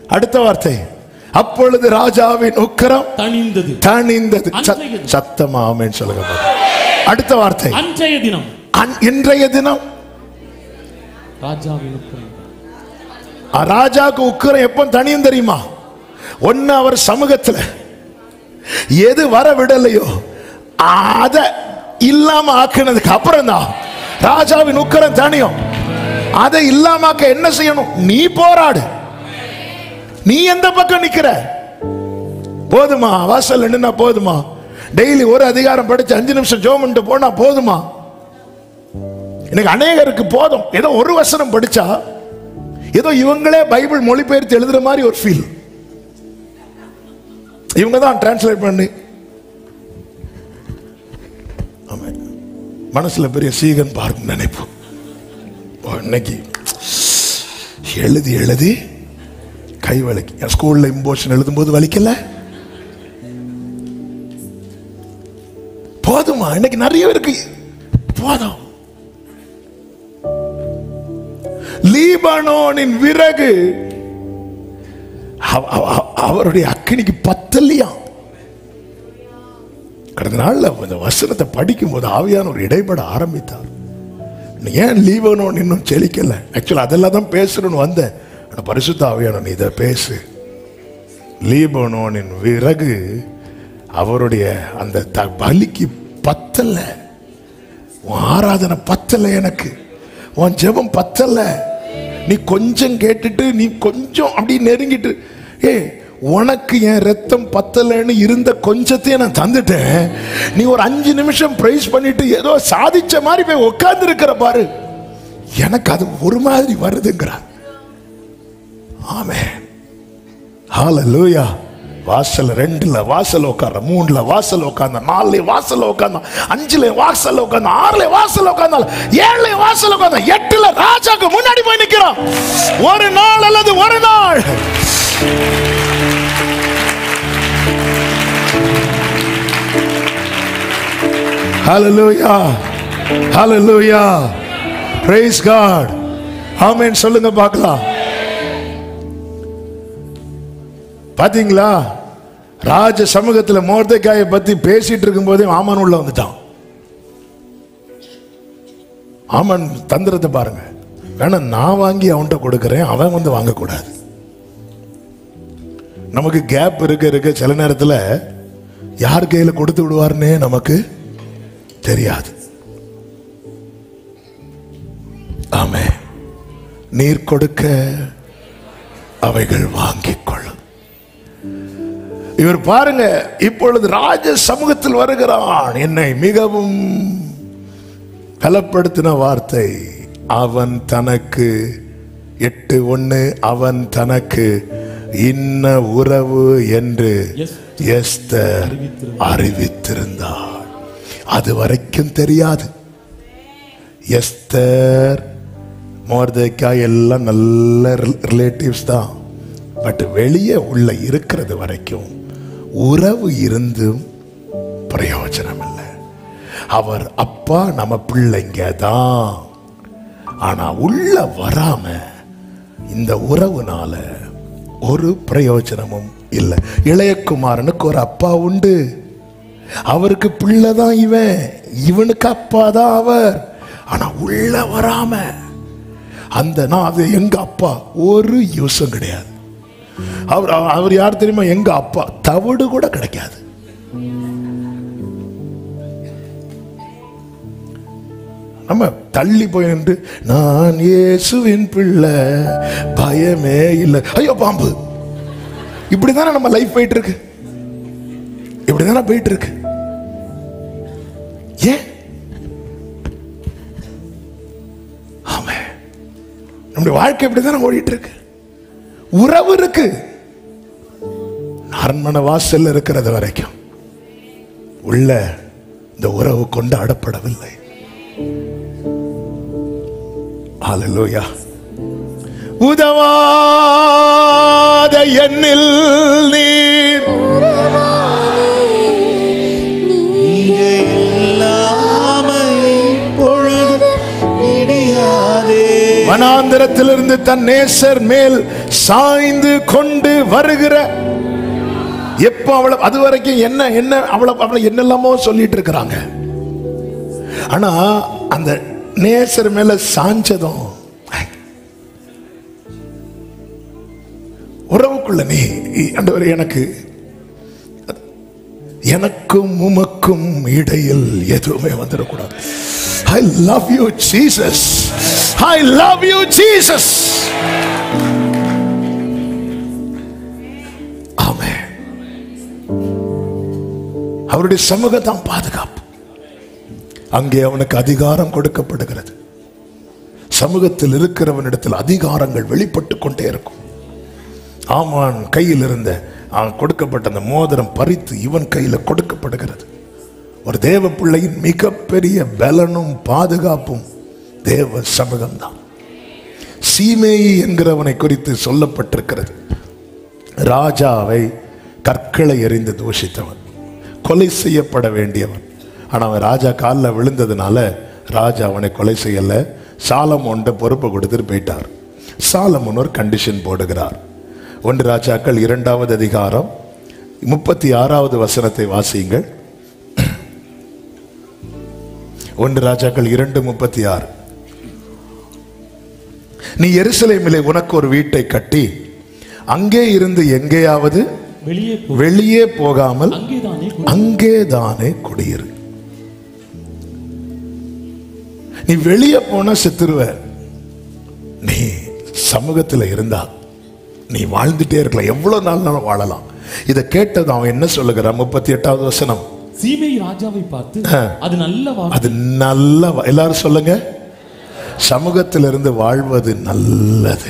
அடுத்த வார்த்தை அப்பொழுது ராஜாவின் உக்கரம் தணிந்தது தணிந்தது சத்- அன்றைய தினம். சத்தமா ஆமென் சொல்லுங்க பாப்போம். அடுத்த வார்த்தை அன்றைய தினம் அன்- இன்றைய தினம் ராஜாவின் உக்கிரம். ஆ, ராஜாக்கு உக்கரம் எப்போ தனியும் தெரியுமா ஒன்னு அவர் சமூகத்துல எது வர விடலையோ அத இல்லாம ஆக்குனதுக்கு அப்புறம் தான் ராஜாவின் உக்கரம் தனியும் அதை இல்லாமக்க என்ன செய்யணும் நீ போராடு நீ எந்த பக்கம் நிக்கிற போதுமா வாசல் நின்னா போதுமா டெய்லி ஒரு அதிகாரம் படிச்சு அஞ்சு நிமிஷம் ஜோம் பண்ணிட்டு போனா போதுமா எனக்கு அநேகருக்கு போதும் ஏதோ ஒரு வசனம் படிச்சா ஏதோ இவங்களே பைபிள் மொழிபெயர்த்து எழுதுற மாதிரி ஒரு ஃபீல் இவங்க தான் டிரான்ஸ்லேட் பண்ணி ஆமா. மனசுல பெரிய சீகன் பார்க்க நினைப்போம் ஓ, இன்னைக்கு எழுதி எழுதி கை வலிக்கு என் ஸ்கூல்ல இம்போஷன் எழுதும்போது வலிக்கல போதுமா இன்னைக்கு நிறைய பேருக்கு போதும் லீபனோனின் விறகு அவ- அவ- அவருடைய அக்கினிக்கு பத்தலையா கடந்த நாள்ல இந்த வசனத்தை படிக்கும் போது ஆவியான ஒரு இடைப்பட ஆரம்பித்தார் ஏன் லீபனோன் இன்னும் செழிக்கல ஆக்சுவலா அதெல்லாம் தான் பேசணும்னு வந்தேன் ஆனா பரிசுத்த ஆவியான நீ இதை பேசு லீபனோனின் விறகு அவருடைய அந்த த- பலிக்கு பத்தல உன் ஆராதனை பத்தல எனக்கு உன் ஜெபம் பத்தல நீ கொஞ்சம் கேட்டுட்டு நீ கொஞ்சம் அப்படி நெருங்கிட்டு ஏ உனக்கு என் ரத்தம் பத்தலைன்னு இருந்த கொஞ்சத்தையும் நான் தந்துட்டேன் நீ ஒரு அஞ்சு நிமிஷம் பிரைஸ் பண்ணிட்டு ஏதோ சாதிச்ச மாதிரி போய் உட்கார்ந்து இருக்கிற பாரு எனக்கு அது ஒரு மாதிரி வருதுங்கிறார் ஆமே ஹalleluya வாசல் ரெண்டுல வாசல் உட்கார மூணுல வாசல் உட்கார்ந்த நாலுல வாசல் உட்கார்ந்த அஞ்சுல வாசல் உட்கார்ந்த ஆறுல வாசல் உட்கார்ந்த ஏழுல வாசல் உட்கார்ந்த எட்டுல ராஜாக்கு முன்னாடி போய் நிக்கிறான் ஒரு நாள் அல்லது ஒரு நாள் Hallelujah. Hallelujah. Praise God. ஆமென் சொல்லுங்க பார்க்கலாம் பாத்தீங்களா ராஜ சமூகத்துல மோர்தேக்காயை பத்தி பேசிட்டு இருக்கும் போதே ஆமான் உள்ள வந்துட்டான் ஆமன் தந்திரத்தை பாருங்க வேணா நான் வாங்கி அவன்கிட்ட கொடுக்கறேன் அவன் வந்து வாங்கக்கூடாது நமக்கு கேப் இருக்க இருக்க சில நேரத்துல யார் கையில கொடுத்து விடுவார்னே நமக்கு தெரியாது ஆமே நீர் கொடுக்க அவைகள் வாங்கிக் கொள்ளும் இவர் பாருங்க இப்பொழுது ராஜ சமூகத்தில் வருகிறான் என்னை மிகவும் பலப்படுத்தின வார்த்தை அவன் தனக்கு எட்டு ஒண்ணு அவன் தனக்கு இன்ன உறவு என்று எஸ்தர் அறிவித்திருந்தாள் அது வரைக்கும் தெரியாது எஸ்தர் மோர்தேக்கா எல்லாம் நல்ல ரிலேட்டிவ்ஸ் தான் பட் வெளியே உள்ள இருக்கிறது வரைக்கும் உறவு இருந்தும் பிரயோஜனம் இல்லை அவர் அப்பா நம்ம பிள்ளைங்க தான் ஆனா உள்ள வராம இந்த உறவுனால ஒரு பிரயோஜனமும் இல்லை இளையகுமாரனுக்கு ஒரு அப்பா உண்டு அவருக்கு பிள்ளை தான் இவன் இவனுக்கு அப்பா தான் அவர் ஆனா உள்ள வராம அந்த நான் அது எங்க அப்பா ஒரு யூஸும் கிடையாது அவர் அவர் யார் தெரியுமா எங்க அப்பா தவிடு கூட கிடைக்காது நம்ம தள்ளி போய் நின்று நான் இயேசுவின் பிள்ளை பயமே இல்லை ஐயோ பாம்பு இப்படிதானே நம்ம லைஃப் போயிட்டு இருக்கு இப்படிதானே போயிட்டு இருக்கு ஏன் ஆமே நம்முடைய வாழ்க்கை இப்படிதானே ஓடிட்டு இருக்கு உறவு இருக்கு அரண்மனை வாசல்ல இருக்கிறது வரைக்கும் உள்ள இந்த உறவு கொண்டாடப்படவில்லை ஹalleluya உதவாத எண்ணில் நீர் நீங்க இல்லாம இப்பொழுது இடியாதே மனா வனாந்தரத்திலிருந்து தன் நேசர் மேல் சாய்ந்து கொண்டு வருகிற எப்போ அவளை அது வரைக்கும் என்ன என்ன அவளை அவளை என்னெல்லாமோ சொல்லிட்டு இருக்கிறாங்க ஆனா அந்த நேசர் மேல சாஞ்சதும் உறவுக்குள்ள நீ ஆண்டவரே எனக்கு எனக்கும் உமக்கும் இடையில் எதுவுமே வந்துடக்கூடாது I love you Jesus I love you Jesus ஆமே அவருடைய சமூகத்தான் பாதுகாப்பு அங்கே அவனுக்கு அதிகாரம் கொடுக்கப்படுகிறது சமூகத்தில் இருக்கிறவனிடத்தில் அதிகாரங்கள் வெளிப்பட்டு கொண்டே இருக்கும் ஆமான் கையில் இருந்த அவன் கொடுக்கப்பட்ட அந்த மோதிரம் பறித்து இவன் கையில் கொடுக்கப்படுகிறது ஒரு தேவ பிள்ளையின் மிகப்பெரிய பலனும் பாதுகாப்பும் தேவ சமூகம்தான் சீமேயி என்கிறவனை குறித்து சொல்லப்பட்டிருக்கிறது ராஜாவை கற்களை எறிந்து தூஷித்தவன் கொலை செய்யப்பட வேண்டியவன் ஆனால் அவன் ராஜா காலில் விழுந்ததுனால ராஜா அவனை கொலை செய்யல சாலமோன்ட்ட பொறுப்பை கொடுத்துட்டு போயிட்டார் சாலமோன் ஒரு கண்டிஷன் போடுகிறார் ஒன்று ராஜாக்கள் இரண்டாவது அதிகாரம் முப்பத்தி ஆறாவது வசனத்தை வாசியுங்கள் ஒன்று ராஜாக்கள் இரண்டு முப்பத்தி ஆறு நீ எருசலேமிலே உனக்கு ஒரு வீட்டை கட்டி அங்கே இருந்து எங்கேயாவது வெளியே போ வெளியே போகாமல் அங்கேதானே குடி. அங்கேதானே குடியிரு நீ வெளியே போனா செத்துருவ நீ சமூகத்தில் இருந்தா நீ வாழ்ந்துட்டே இருக்கலாம் எவ்வளவு நாள் நாளும் வாழலாம் இதை கேட்டது அவன் என்ன சொல்லுகிறான் முப்பத்தி எட்டாவது வசனம் சீமை ராஜாவை பார்த்து அது நல்ல வார்த்தை அது நல்ல வா- எல்லாரும் சொல்லுங்க சமூகத்திலிருந்து வாழ்வது நல்லது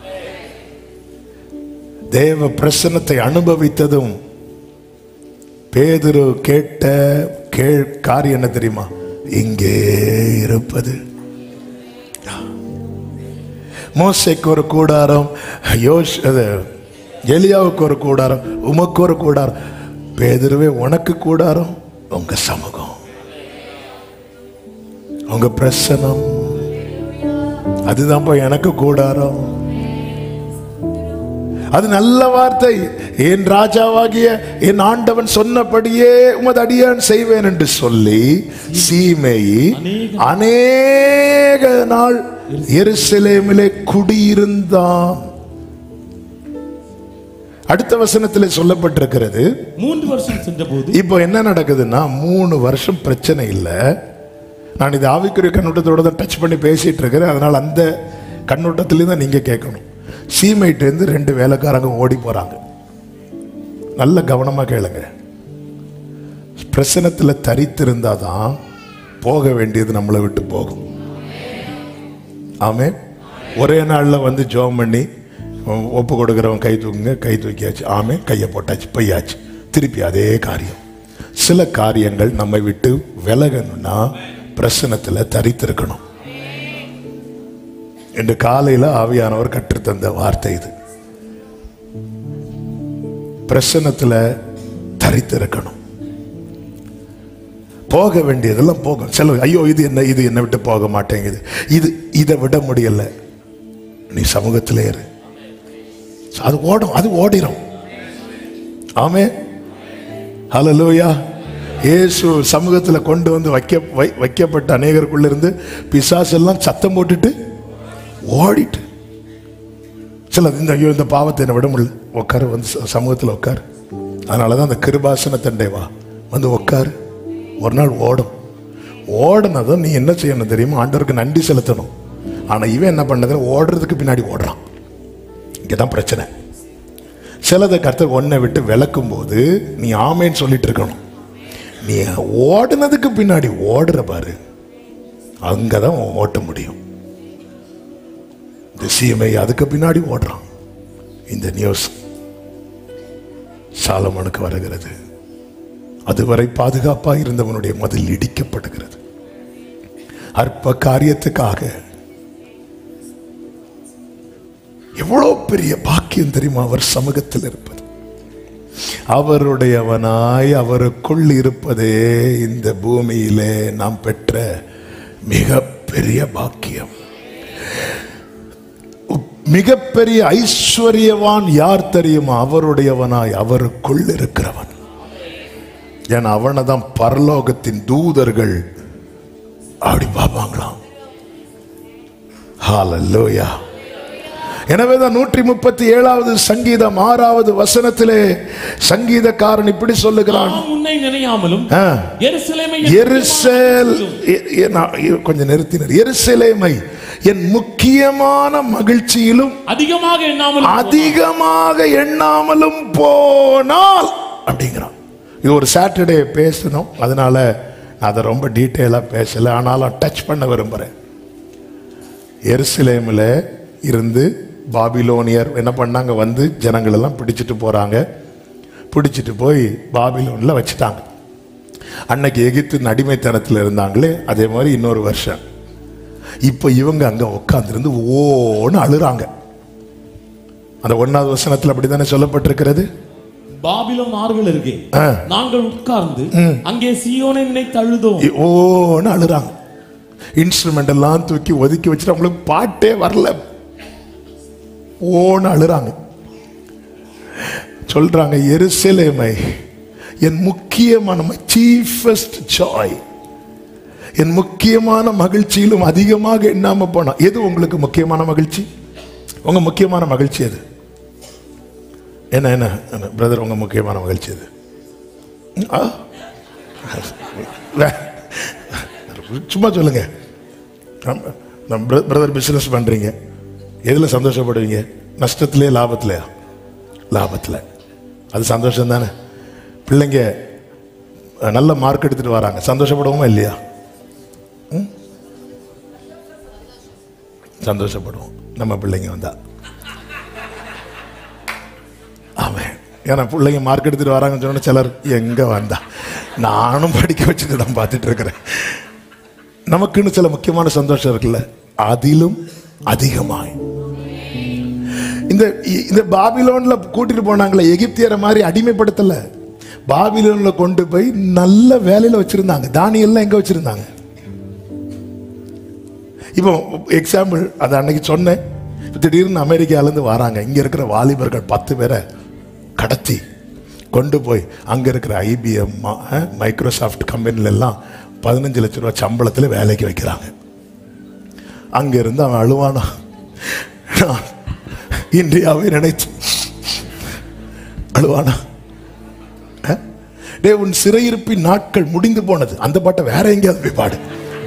தேவ பிரசன்னத்தை அனுபவித்ததும் பேதுரு கேட்ட கேள் காரியம் என்ன தெரியுமா இங்கே இருப்பது மோசைக்கு ஒரு கூடாரம் யோஷ் அது எலியாவுக்கு ஒரு கூடாரம் உமக்கு ஒரு கூடாரம் பேதுருவே உனக்கு கூடாரம் உங்க சமூகம் உங்க பிரசனம் அதுதான்ப்பா எனக்கு கூடாரம் அது நல்ல வார்த்தை என் ராஜாவாகிய என் ஆண்டவன் சொன்னபடியே உமது அடியான் செய்வேன் என்று சொல்லி சீமையை அநேக நாள் எருசலேமிலே குடியிருந்தான் அடுத்த வசனத்தில் சொல்லப்பட்டிருக்கிறது மூன்று வருஷம் சென்றபோது இப்போ என்ன நடக்குதுன்னா மூணு வருஷம் பிரச்சனை இல்லை நான் இது ஆவிக்குரிய கண்ணோட்டத்தோட தான் டச் பண்ணி பேசிட்டு இருக்கிறேன் அதனால் அந்த கண்ணோட்டத்திலேயும் தான் நீங்கள் கேட்கணும் சீமைட்டேருந்து ரெண்டு வேலைக்காரங்க ஓடி போகிறாங்க நல்ல கவனமாக கேளுங்க பிரசனத்தில் தரித்திருந்தால் தான் போக வேண்டியது நம்மளை விட்டு போகும் ஆமே ஒரே நாளில் வந்து ஜோம் பண்ணி ஒப்பு கொடுக்குறவன் கை தூக்குங்க கை தூக்கியாச்சு ஆமே கையை போட்டாச்சு பையாச்சு திருப்பி அதே காரியம் சில காரியங்கள் நம்மை விட்டு விலகணும்னா பிரசனத்தில் தரித்திருக்கணும் இன்று காலையில் ஆவியானவர் கற்றுத்தந்த வார்த்தை இது பிரசனத்தில் தரித்திருக்கணும் போக வேண்டியதெல்லாம் போகும் சில ஐயோ இது என்ன இது என்னை விட்டு போக மாட்டேங்குது இது இதை விட முடியல நீ சமூகத்திலே இரு அது ஓடும் அது ஓடிரும் ஆமே ஹalleluya இயேசு சமூகத்தில் கொண்டு வந்து வைக்க வை- வைக்கப்பட்ட அநேகருக்குள்ள இருந்து பிசாசு எல்லாம் சத்தம் போட்டுட்டு ஓடிட்டு சில இந்த ஐயோ இந்த பாவத்தை என்னை விட முடியல உட்காரு வந்து ச- சமூகத்தில் உட்காரு அதனால தான் அந்த கிருபாசன தண்டை வா வந்து உட்காரு ஒரு நாள் ஓடும் ஓடுனதும் நீ என்ன செய்யணும் தெரியுமா ஆண்டவருக்கு நன்றி செலுத்தணும் ஆனால் இவன் என்ன பண்ணது ஓடுறதுக்கு பின்னாடி ஓடுறான் இங்கே தான் பிரச்சனை சிலதை கர்த்தர் ஒன்றை விட்டு விளக்கும் போது நீ ஆமேன்னு சொல்லிட்டு இருக்கணும் நீ ஓடுனதுக்கு பின்னாடி ஓடுற பாரு அங்கே தான் ஓட்ட முடியும் இந்த சிஎம்ஐ அதுக்கு பின்னாடி ஓடுறான் இந்த நியூஸ் சாலமனுக்கு வருகிறது அதுவரை பாதுகாப்பாக இருந்தவனுடைய மதில் இடிக்கப்படுகிறது அற்ப காரியத்துக்காக எவ்வளவு பெரிய பாக்கியம் தெரியுமா அவர் சமூகத்தில் இருப்பது அவருடையவனாய் அவருக்குள் இருப்பதே இந்த பூமியிலே நாம் பெற்ற மிகப்பெரிய பாக்கியம் மிகப்பெரிய ஐஸ்வர்யவான் யார் தெரியுமா அவருடையவனாய் அவருக்குள் இருக்கிறவன் ஏன்னா அவனை தான் பரலோகத்தின் தூதர்கள் அப்படி பார்ப்பாங்களாம் ஹalleluya எனவேதான் நூற்றி முப்பத்தி ஏழாவது சங்கீதம் ஆறாவது வசனத்திலே சங்கீதக்காரன் இப்படி சொல்லுகிறான் நாம் உன்னை நினையாமலும் ஆ. எருசலேமை எருசல் எ- எ- நான் இ- கொஞ்சம் நிறுத்தினர் எருசலேமை என் முக்கியமான மகிழ்ச்சியிலும் அதிகமாக எண்ணாமலும் அதிகமாக எண்ணாமலும் போனால் அப்படிங்கிறான் இது ஒரு சாட்டர்டே பேசணும் அதனால நான் அதை ரொம்ப டீட்டெயிலாக பேசல ஆனாலும் டச் பண்ண விரும்புகிறேன் எருசலேமில் இருந்து பாபிலோனியர் என்ன பண்ணாங்க வந்து ஜனங்கள் எல்லாம் பிடிச்சிட்டு போகிறாங்க பிடிச்சிட்டு போய் பாபிலோனில் வச்சுட்டாங்க அன்னைக்கு எகிப்தின் அடிமைத்தனத்தில் இருந்தாங்களே அதே மாதிரி இன்னொரு வருஷம் இப்போ இவங்க அங்கே உட்காந்துருந்து ஓன்னு அழுறாங்க அந்த ஒன்னாவது வசனத்தில் அப்படித்தானே சொல்லப்பட்டிருக்கிறது பாபிலோன் ஆறுகள் அருகே ஆ. நாங்கள் உட்கார்ந்து அங்கே சீயோனை நினைத்து அழுதோம் இ- ஓன்னு அழுறாங்க இன்ஸ்ட்ருமெண்ட் எல்லாம் தூக்கி ஒதுக்கி வச்சுட்டு அவங்களுக்கு பாட்டே வரல ஓன்னு அழுறாங்க சொல்றாங்க எருசலேமை என் முக்கியமான சீஃபஸ்ட் ஜாய் என் முக்கியமான மகிழ்ச்சியிலும் அதிகமாக எண்ணாம போனா எது உங்களுக்கு முக்கியமான மகிழ்ச்சி உங்க முக்கியமான மகிழ்ச்சி எது என்ன என்ன பிரதர் உங்க முக்கியமான மகிழ்ச்சி எது ஆ வே- சும்மா சொல்லுங்க நம்ம- நம்ம பிரதர் பிசினஸ் பண்றீங்க எதுல சந்தோஷப்படுவீங்க நஷ்டத்திலே லாபத்திலையா லாபத்தில் அது சந்தோஷம் தானே பிள்ளைங்க அஹ், நல்ல மார்க் எடுத்துட்டு வராங்க சந்தோஷப்படுவோமா இல்லையா ம்? சந்தோஷப்படுவோம் நம்ம பிள்ளைங்க வந்தா ஆமாம் ஏன்னா பிள்ளைங்க மார்க் எடுத்துட்டு வராங்கன்னு சொன்னா சிலர் எங்க வந்தா நானும் படிக்க வச்சுட்டு தான் பார்த்துட்டு இருக்கிறேன் நமக்குன்னு சில முக்கியமான சந்தோஷம் இருக்குல்ல அதிலும் அதிகமாய் இந்த இந்த பாபிலோன்ல கூட்டிட்டு போனாங்களே எகிப்தியரை மாதிரி அடிமைப்படுத்தல பாபிலோன்ல கொண்டு போய் நல்ல வேலையில வச்சிருந்தாங்க தானியெல்லாம் எங்க வச்சிருந்தாங்க இப்போ எக்ஸாம்பிள் அது அன்னைக்கு சொன்னேன் திடீர்னு அமெரிக்காலேருந்து வராங்க இங்க இருக்கிற வாலிபர்கள் பத்து பேரை கடத்தி கொண்டு போய் அங்க இருக்கிற ஐபிஎம் மைக்ரோசாஃப்ட் கம்பெனில எல்லாம் பதினஞ்சு லட்ச ரூபாய் சம்பளத்தில் வேலைக்கு வைக்கிறாங்க அங்க இருந்து அவன் அழுவானா நான் இந்தியாவை நினைத்து அழுவானா அஹ்? டேய் உன் சிறையிருப்பின் நாட்கள் முடிந்து போனது அந்த பாட்டை வேற எங்கேயாவது போய் பாடு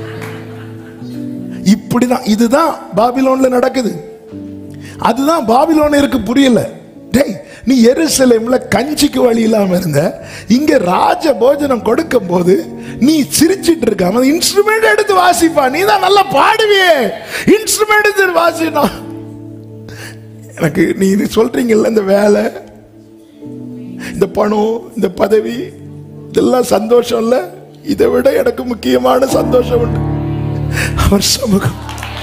இப்படிதான் இதுதான் பாபிலோன்ல நடக்குது அதுதான் பாபிலோனியருக்கு புரியல டேய் நீ எருசலேம்ல கஞ்சிக்கு வழி இல்லாம இருந்த இங்க ராஜ போஜனம் கொடுக்கும் போது நீ சிரிச்சிட்டு இருக்காம இன்ஸ்ட்ருமெண்ட் எடுத்து வாசிப்பா நீ தான் நல்லா பாடுவியே இன்ஸ்ட்ருமெண்ட் எடுத்து வாசினா எனக்கு நீ இது சொல்றீங்கல்ல இந்த வேலை இந்த பணம் இந்த பதவி இதெல்லாம் சந்தோஷம் இல்ல இதை விட எனக்கு முக்கியமான சந்தோஷம் உண்டு அவர் சமூகம்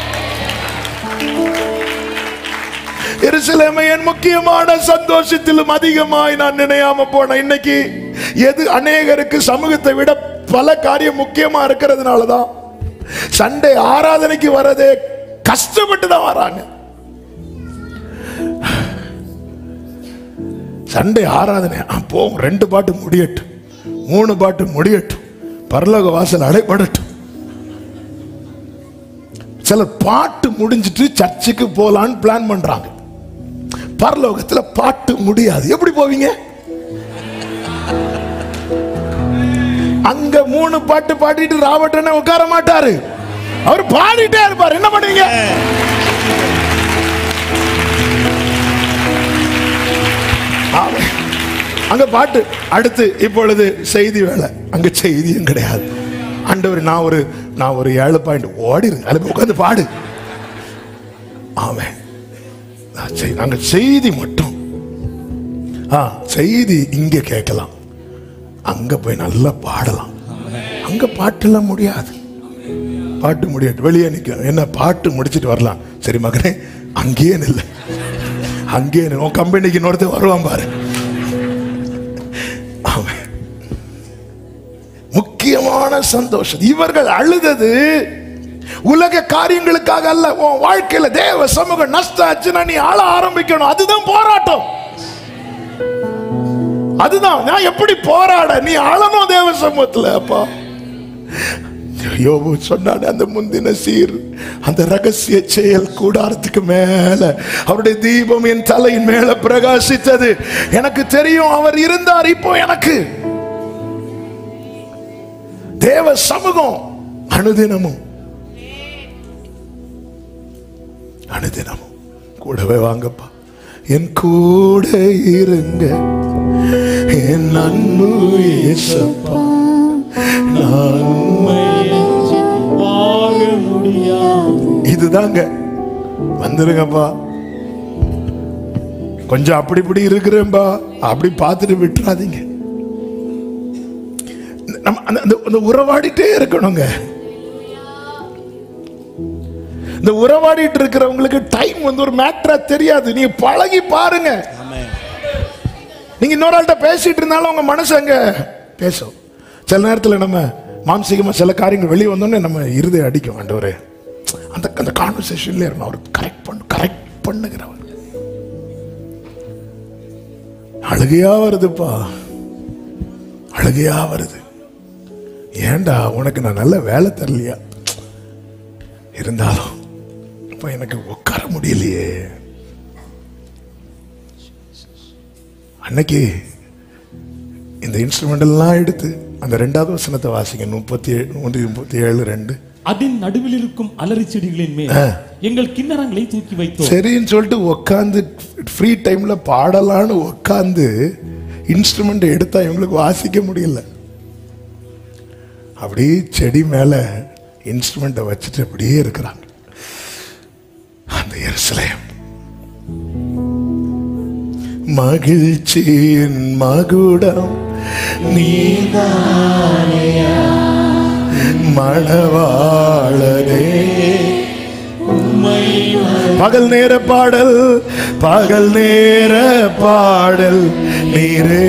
எருசலேமை என் முக்கியமான சந்தோஷத்திலும் அதிகமாய் நான் நினையாம போனேன் இன்னைக்கு எது அநேகருக்கு சமூகத்தை விட பல காரியம் முக்கியமா இருக்கிறதுனாலதான் சண்டே ஆராதனைக்கு வரதே கஷ்டப்பட்டு தான் வராங்க சண்டே ஆராதனை ஆ, போவோம் ரெண்டு பாட்டு முடியட்டும் மூணு பாட்டு முடியட்டும் பரலோக வாசல் அடைபடட்டும் சிலர் பாட்டு முடிஞ்சிட்டு சர்ச்சுக்கு போலான்னு பிளான் பண்றாங்க பரலோகத்துல பாட்டு முடியாது எப்படி போவீங்க அங்க மூணு பாட்டு பாடிட்டு ராபர்ட் உட்கார மாட்டாரு அவர் பாடிட்டே இருப்பார் என்ன பண்ணுவீங்க ஆமென். அங்க பாட்டு அடுத்து இப்பொழுது செய்தி வேலை அங்க செய்தியும் கிடையாது ஆண்டவர் நான் ஒரு நான் ஒரு ஏழு பாயிண்ட் ஓடிரு அதுல போய் உட்காந்து பாடு ஆமென் நான் செய்- நாங்க செய்தி மட்டும் ஆ செய்தி இங்க கேட்கலாம் அங்க போய் நல்லா பாடலாம் அங்க பாட்டெல்லாம் முடியாது பாட்டு முடியாது வெளியே நிக்க என்ன பாட்டு முடிச்சிட்டு வரலாம் சரி மகனே அங்கேயே நில்ல அங்கேயே நில்லு. உன் கம்பெனிக்கு இன்னொருத்தன் வருவான் பாரு ஆமென். முக்கியமான சந்தோஷம் இவர்கள் அழுதது உலக காரியங்களுக்காக அல்ல உன் வாழ்க்கையில தேவ சமூகம் நஷ்டம் ஆச்சுன்னா நீ ஆள ஆரம்பிக்கணும் அதுதான் போராட்டம் அதுதான் நான் எப்படி போராட நீ ஆளணும் தேவ சமூகத்துல அப்பா யோபு சொன்னானே அந்த முந்தின சீர் அந்த ரகசிய செயல் கூடாரத்துக்கு மேல அவருடைய தீபம் என் தலையின் மேல பிரகாசித்தது எனக்கு தெரியும் அவர் இருந்தார் இப்போ எனக்கு தேவ சமூகம் அனுதினமும் அனுதினமும் கூடவே வாங்கப்பா என் கூட இருங்க என் அன்பு இயேசப்பா நான் உம்மை அஞ்சி வாழ முடியாது இதுதாங்க வந்துருங்கப்பா கொஞ்சம் அப்படி இப்படி இருக்கிறேன்பா அப்படி பார்த்துட்டு விட்டுறாதீங்க நம்ம அந்த- அந்த அந்த உறவாடிட்டே இருக்கணுங்க இந்த உறவாடிட்டு இருக்கிறவங்களுக்கு டைம் வந்து ஒரு மேட்டரா தெரியாது நீங்க பழகி பாருங்க நீங்க இன்னொரு ஆள்கிட்ட பேசிட்டு இருந்தாலும் உங்க மனசு அங்க பேசும் சில நேரத்துல நம்ம மாம்சீகமா சில காரியங்கள் வெளியே வந்தோடனே நம்ம இருதயம் அடிக்கும் ஆண்டவரே அந்த அந்த கான்வர்சேஷன்ல இருக்கணும் அவர் கரெக்ட் பண்ணு கரெக்ட் பண்ணுகிறவர் அழுகையா வருதுப்பா அழுகையா வருது ஏன்டா உனக்கு நான் நல்ல வேலை தரலையா இருந்தாலும் இப்ப எனக்கு உட்கார முடியலையே அன்னைக்கு இந்த இன்ஸ்ட்ருமெண்ட் எல்லாம் எடுத்து அந்த ரெண்டாவது வசனத்தை வாசிங்க முப்பத்தி ஏழு நூற்றி முப்பத்தி ஏழு ரெண்டு அதன் நடுவில் இருக்கும் அலரி செடிகளின் மேல் எங்கள் கிண்ணறங்களை தூக்கி வைத்தோம் சரின்னு சொல்லிட்டு உட்காந்து ஃப்ரீ டைம்ல பாடலான்னு உட்காந்து இன்ஸ்ட்ருமெண்ட் எடுத்தா இவங்களுக்கு வாசிக்க முடியல அப்படியே செடி மேல இன்ஸ்ட்ருமெண்ட்டை வச்சுட்டு அப்படியே இருக்கிறாங்க அந்த எருசலேம் மகிழ்ச்சியின் மகுடம் நீதானையா மணவாளனே பகல் நேர பாடல் பகல் நேர பாடல் நீரே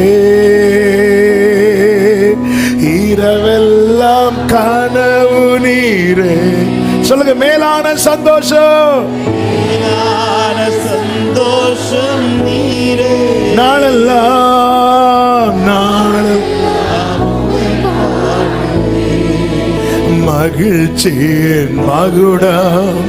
இரவெல்லாம் கனவு நீரே சொல்லுங்க மேலான சந்தோஷம் ஞான சந்தோஷம் நீரே நாளெல்லாம் நாளெல்லாம் மகிழ்ச்சியின் மகுடம்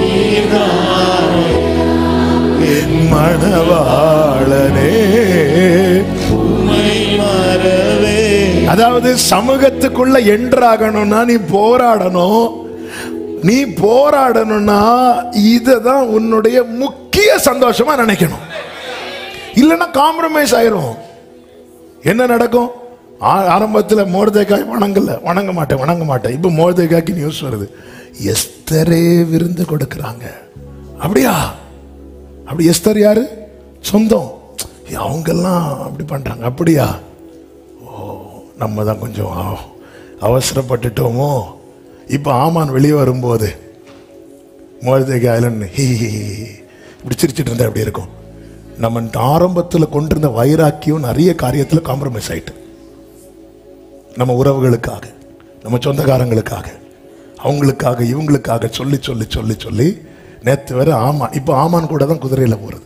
மணவாளனே உம்மை மறவே அதாவது சமூகத்துக்குள்ள என்றாகணும்னா நீ போராடணும் நீ போராடணும்னா இதுதான் உன்னுடைய முக்கிய சந்தோஷமா நினைக்கணும் இல்லைன்னா காம்ப்ரமைஸ் ஆயிரும் என்ன நடக்கும் ஆ- ஆரம்பத்துல மோர்தேக்காய் வணங்கல வணங்க மாட்டேன் வணங்க மாட்டேன் இப்போ மோர்தேக்காய்க்கு நியூஸ் வருது எஸ்தரே விருந்து கொடுக்கறாங்க அப்படியா அப்படி எஸ்தர் யாரு சொந்தம் அவங்கெல்லாம் அப்படி பண்றாங்க அப்படியா நம்ம தான் கொஞ்சம் அவ- அவசரப்பட்டுட்டோமோ இப்போ ஆமான் வெளியே வரும்போது மோதேக ஐலண்ட் ஹி ஹி, ஹி, ஹி. இப்படி சிரிச்சிட்டு இருந்தா எப்படி இருக்கும் நம்ம ஆரம்பத்தில் கொண்டிருந்த வைராக்கியம் நிறைய காரியத்தில் காம்ப்ரமைஸ் ஆயிட்டு நம்ம உறவுகளுக்காக நம்ம சொந்தக்காரங்களுக்காக அவங்களுக்காக இவங்களுக்காக சொல்லி சொல்லி சொல்லி சொல்லி நேத்து வரை ஆமான் இப்போ ஆமான் கூட தான் குதிரையில் போறது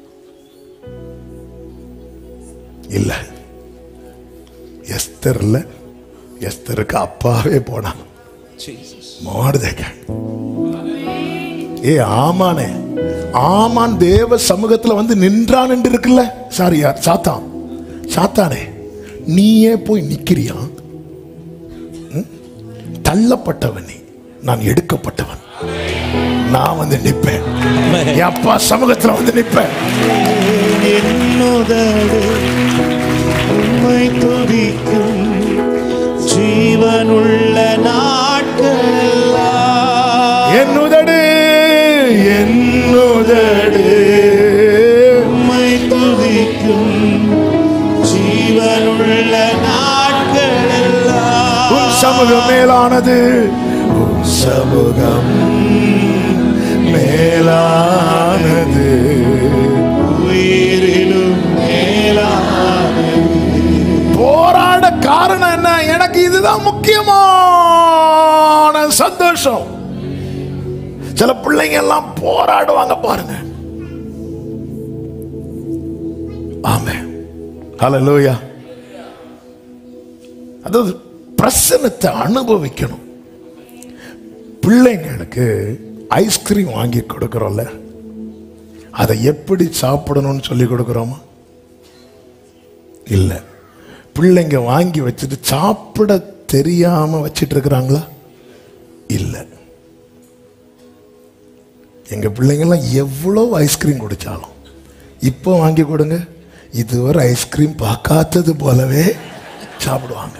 இல்லை எஸ்தர்ல எஸ்தருக்கு அப்பாவே போனான் மோர்தேக ஏ ஆமானே ஆமான் தேவ சமூகத்துல வந்து நின்றான் என்று இருக்குல்ல சாரி யார் சாத்தான் சாத்தானே நீயே போய் நிக்கிறியா ம்? தள்ளப்பட்டவன் நீ நான் எடுக்கப்பட்டவன் நான் வந்து நிப்பேன் என் அப்பா சமூகத்துல வந்து நிப்பேன் என்னுதடு உம்மை துதிக்கும் ஜீவனுள்ள நாட்களெல்லாம் என் உதடு என் உதடு உம்மை துதிக்கும் ஜீவனுள்ள நாட்களெல்லாம் உன் சமூகம் மேலானது உன் சமூகம் மேலானது உயிரிலும் மேலான போராட காரணம் என்ன எனக்கு இதுதான் முக்கியமான சந்தோஷம் சில பிள்ளைங்க எல்லாம் போராடுவாங்க பாருங்க ஆமே ஹalleluya அதாவது பிரசனத்தை அனுபவிக்கணும் பிள்ளைங்களுக்கு ஐஸ்கிரீம் வாங்கி கொடுக்கறோம்ல அதை எப்படி சாப்பிடணும்னு சொல்லி கொடுக்குறோமா இல்லை பிள்ளைங்க வாங்கி வச்சுட்டு சாப்பிட தெரியாம வச்சிட்டு இருக்கிறாங்களா இல்லை எங்க பிள்ளைங்கெல்லாம் எவ்வளோ ஐஸ்கிரீம் குடிச்சாலும் இப்போ வாங்கி கொடுங்க இதுவரை ஐஸ்கிரீம் பார்க்காதது போலவே சாப்பிடுவாங்க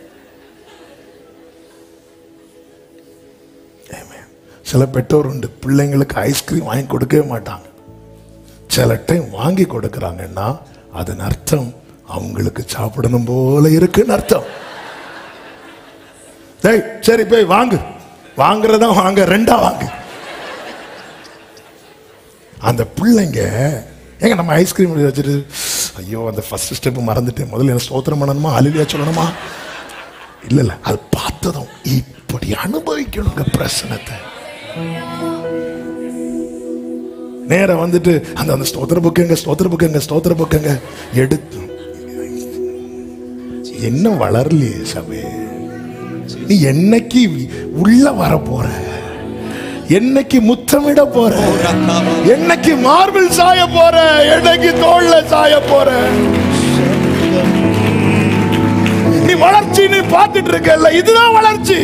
Amen. சில பெற்றோர் உண்டு பிள்ளைங்களுக்கு ஐஸ்கிரீம் வாங்கி கொடுக்கவே மாட்டாங்க சில டைம் வாங்கி கொடுக்கறாங்கன்னா அதன் அர்த்தம் அவங்களுக்கு சாப்பிடணும் போல இருக்குன்னு அர்த்தம் டேய் சரி போய் வாங்கு வாங்குறதா வாங்க ரெண்டா வாங்கு அந்த பிள்ளைங்க ஏங்க நம்ம ஐஸ்கிரீம் வச்சுட்டு ஐயோ அந்த ஃபர்ஸ்ட் ஸ்டெப் மறந்துட்டேன் முதல்ல என்ன ஸ்தோத்திரம் பண்ணணுமா அலிலியா சொல்லணுமா இல்ல இல்ல அது பார்த்ததும் இப்படி அனுபவிக்கணுங்க பிரச்சனத்தை நேரா வந்துட்டு அந்த அந்த ஸ்தோத்திர புக்குங்க ஸ்தோத்திர புக்குங்க ஸ்தோத்திர புக்குங்க எடுத்து என்ன வளரலையே சபே நீ என்னைக்கு உள்ள வர போற என்னைக்கு முத்தமிட போற என்னைக்கு மார்பிள் சாய போற என்னைக்கு தோல்ல சாய போற நீ வளர்ச்சி நீ பார்த்துட்டு இருக்கல இதுதான் வளர்ச்சி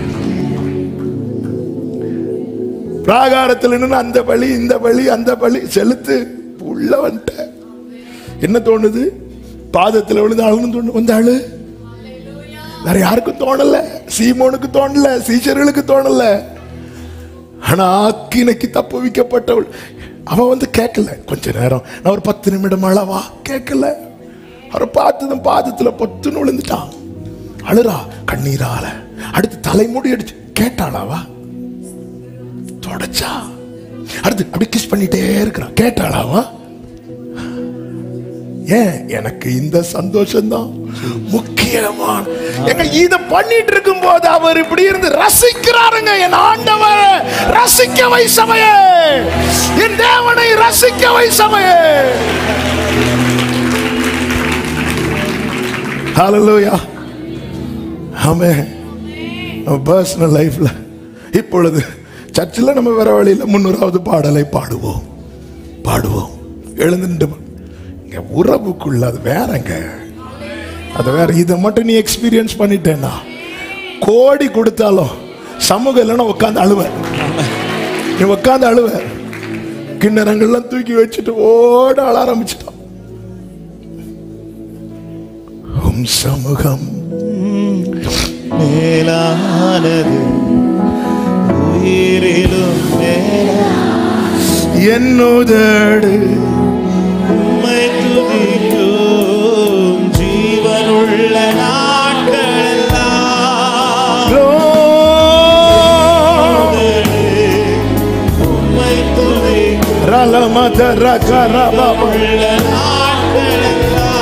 பிராகாரத்தில் நின்னு அந்த பலி இந்த பலி அந்த பலி செலுத்து உள்ள வந்துட்ட என்ன தோணுது பாதத்தில் விழுந்து அழுன்னு தோணு வந்து அழு வேற யாருக்கும் தோணல சீமோனுக்கு தோணல சீச்சர்களுக்கு தோணல ஆனா ஆக்கினைக்கு தப்பு வைக்கப்பட்டவள் அவன் வந்து கேட்கல கொஞ்ச நேரம் நான் ஒரு பத்து நிமிடம் அளவா கேட்கல அவரை பார்த்ததும் பாதத்துல பொத்துன்னு விழுந்துட்டான் அழுறா கண்ணீரால அடுத்து தலைமுடி அடிச்சு கேட்டாளாவா தொடச்சா அடுத்து அப்படி கிஸ் பண்ணிட்டே இருக்கிறான் கேட்டாளாவா ஏன் எனக்கு இந்த சந்தோஷம் தான் முக்கியமான எங்க இத பண்ணிட்டு இருக்கும் போது அவர் இப்படி இருந்து ரசிக்கிறாருங்க என் ஆண்டவர் ரசிக்க வை சமயே என் தேவனை ரசிக்க வை சமயே ஹalleluya ஆமே நம்ம பர்சனல் லைஃப்ல இப்பொழுது சர்ச்சில் நம்ம வேற வழியில் முன்னூறாவது பாடலை பாடுவோம் பாடுவோம் எழுந்து நின்று பா- இங்க உறவுக்குள்ள அது வேறங்க அது வேற இதை மட்டும் நீ எக்ஸ்பீரியன்ஸ் பண்ணிட்டேன்னா கோடி கொடுத்தாலும் சமூகம் இல்லைன்னா உட்காந்து அழுவ நீ உட்காந்து அழுவ கிண்ணறங்கள்லாம் தூக்கி வச்சுட்டு ஓட அழ ஆரம்பிச்சிட்டான் உம் சமூகம் மேலானது உயிரிலும் மேலானது என்னுதடு உம்மை துதிக்கும் ஜீவனுள்ள நாட்களெல்லாம் உம்மை துதிக்கும் ரலமதர கரபப உள்ள நாட்களெல்லாம்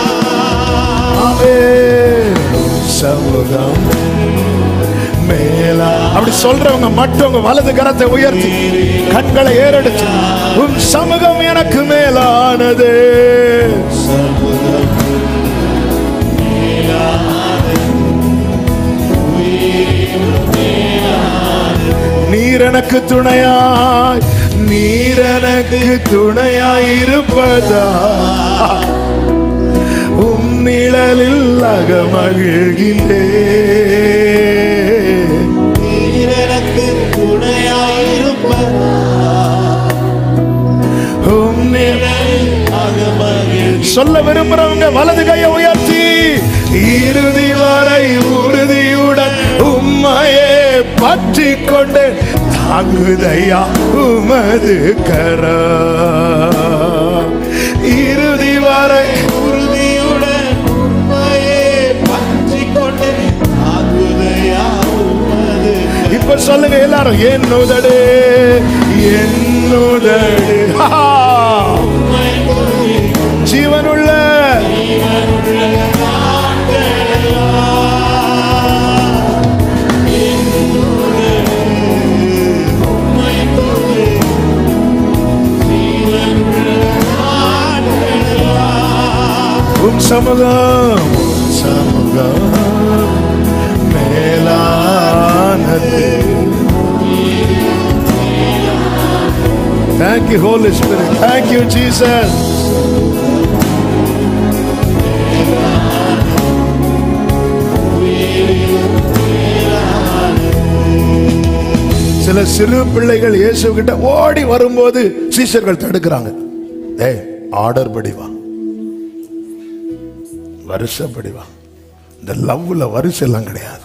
சமூகம் மேலா அப்படி சொல்றவங்க மட்டும் வலது கரத்தை உயர்த்தி கண்களை ஏறெடுத்து உன் சமூகம் எனக்கு மேலானது நீர் எனக்கு துணையாய் நீர் எனக்கு துணையாய் இருப்பதா உம் நிழலில் அகமகிழ்கின்றே நீர் எனக்கு துணையாயிருப்பதா உம் நிழலில் அகமகிழ் சொல்ல விரும்புறவங்க வலது கையை உயர்த்தி இறுதி வரை உறுதியுடன் உம்மையே பற்றி கொண்டு தாங்குதையா உமது கர இறுதி வரை உறுதியுடன் உம்மையே பற்றிக் கொண்டு ஆகுதையா உமது இப்ப சொல்லுங்க எல்லாரும் என்னுதடு என்னுதடு ஹா! ஜீவனுள்ள உம் சமூகம் உம் சமூகம் மேலானது Thank you, Holy Spirit. Thank you, Jesus. சில சிறு பிள்ளைகள் இயேசு கிட்ட ஓடி வரும்போது சீஷர்கள் தடுக்கிறாங்க ஏய் ஆர்டர் படி வா வருஷப்படி வா இந்த லவ்ல வரிசை எல்லாம் கிடையாது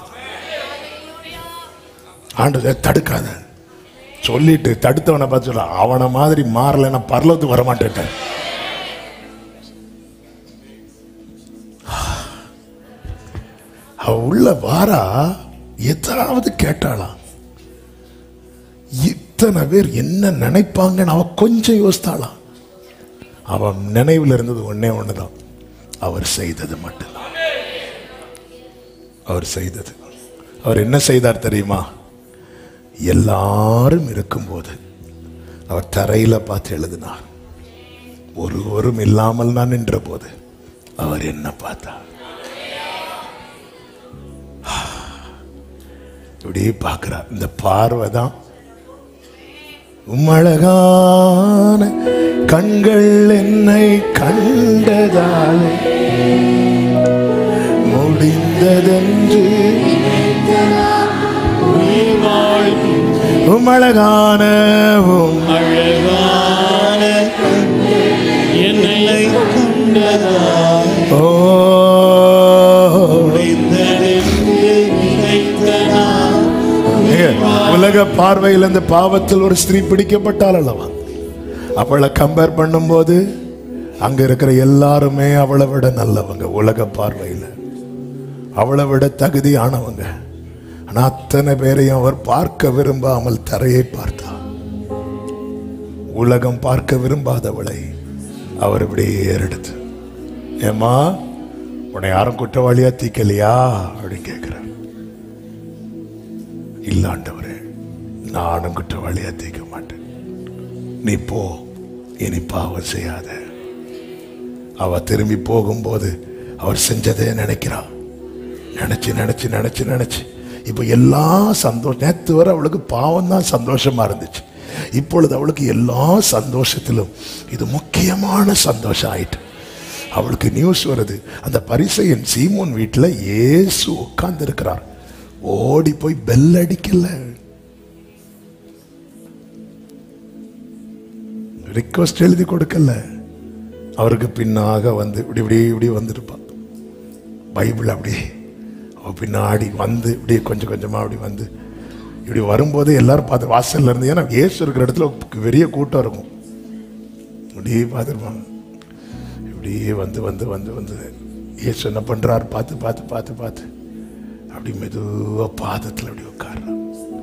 ஆண்டு தடுக்காத சொல்லிட்டு தடுத்தவனை பார்த்து சொல்ல அவனை மாதிரி மாறலைன்னா பரலத்துக்கு வரமாட்டேன் அவ உள்ள வாரா எதாவது கேட்டாளாம் இத்தனை பேர் என்ன நினைப்பாங்கன்னு அவ கொஞ்சம் யோசித்தாளாம் அவன் நினைவில் இருந்தது ஒண்ணே ஒண்ணுதான் அவர் செய்தது மட்டும்தான் அவர் செய்தது அவர் என்ன செய்தார் தெரியுமா எல்லாரும் இருக்கும்போது அவர் தரையில பார்த்து எழுதினார் ஒருவரும் இல்லாமல் நான் நின்ற போது அவர் என்ன பார்த்தார் இப்படியே பார்க்கிறார் இந்த பார்வை தான் உம்மழகான கண்கள் என்னை கண்டதாலே முடிந்ததென்று உம்மழகான உம் அழகான என்னை கண்டதாய் ஓ முடிந்ததென்று நினைத்த நான் ஏங்க, உலக பார்வையில் இந்த பாவத்தில் ஒரு ஸ்திரீ பிடிக்கப்பட்டாள் அல்லவா அவளை கம்பேர் பண்ணும்போது அங்க இருக்கிற எல்லாருமே அவளை விட நல்லவங்க உலக பார்வையில் அவளை விட தகுதியானவங்க ஆனா அத்தனை பேரையும் அவர் பார்க்க விரும்பாமல் தரையை பார்த்தார் உலகம் பார்க்க விரும்பாதவளை அவர் இப்படியே ஏறெடுத்து ஏமா உன்னை யாரும் குற்றவாளியா தீக்கலையா அப்படின்னு கேட்கிறார் இல்லாண்டவரே நானும் குற்றவாளியா தீர்க்க மாட்டேன் நீ போ இனி பாவம் செய்யாத அவ திரும்பி போகும்போது அவர் செஞ்சதே நினைக்கிறா நினைச்சு நினைச்சு நினைச்சு நினைச்சு இப்ப எல்லா சந்தோஷம் நேத்து வரை அவளுக்கு பாவம் தான் சந்தோஷமா இருந்துச்சு இப்பொழுது அவளுக்கு எல்லா சந்தோஷத்திலும் இது முக்கியமான சந்தோஷம் ஆயிட்டு அவளுக்கு நியூஸ் வருது அந்த பரிசையன் சீமோன் வீட்டுல இயேசு உட்கார்ந்து இருக்கிறார் ஓடி போய் பெல் அடிக்கல ரிக்வஸ்ட் எழுதி கொடுக்கல அவருக்கு பின்னாக வந்து இப்படி இப்படி இப்படி வந்திருப்பான் பைபிள் அப்படியே அவ பின்னாடி வந்து இப்படி கொஞ்சம் கொஞ்சமா அப்படி வந்து இப்படி வரும்போது எல்லாரும் பார்த்து வாசல்ல இருந்து ஏன்னா இயேசு இருக்கிற இடத்துல பெரிய கூட்டம் இருக்கும் இப்படியே பார்த்துருப்பாங்க இப்படியே வந்து வந்து வந்து வந்து இயேசு என்ன பண்றாரு பார்த்து பார்த்து பார்த்து பார்த்து அப்படி மெதுவா பாதத்துல அப்படி உட்கார்றான்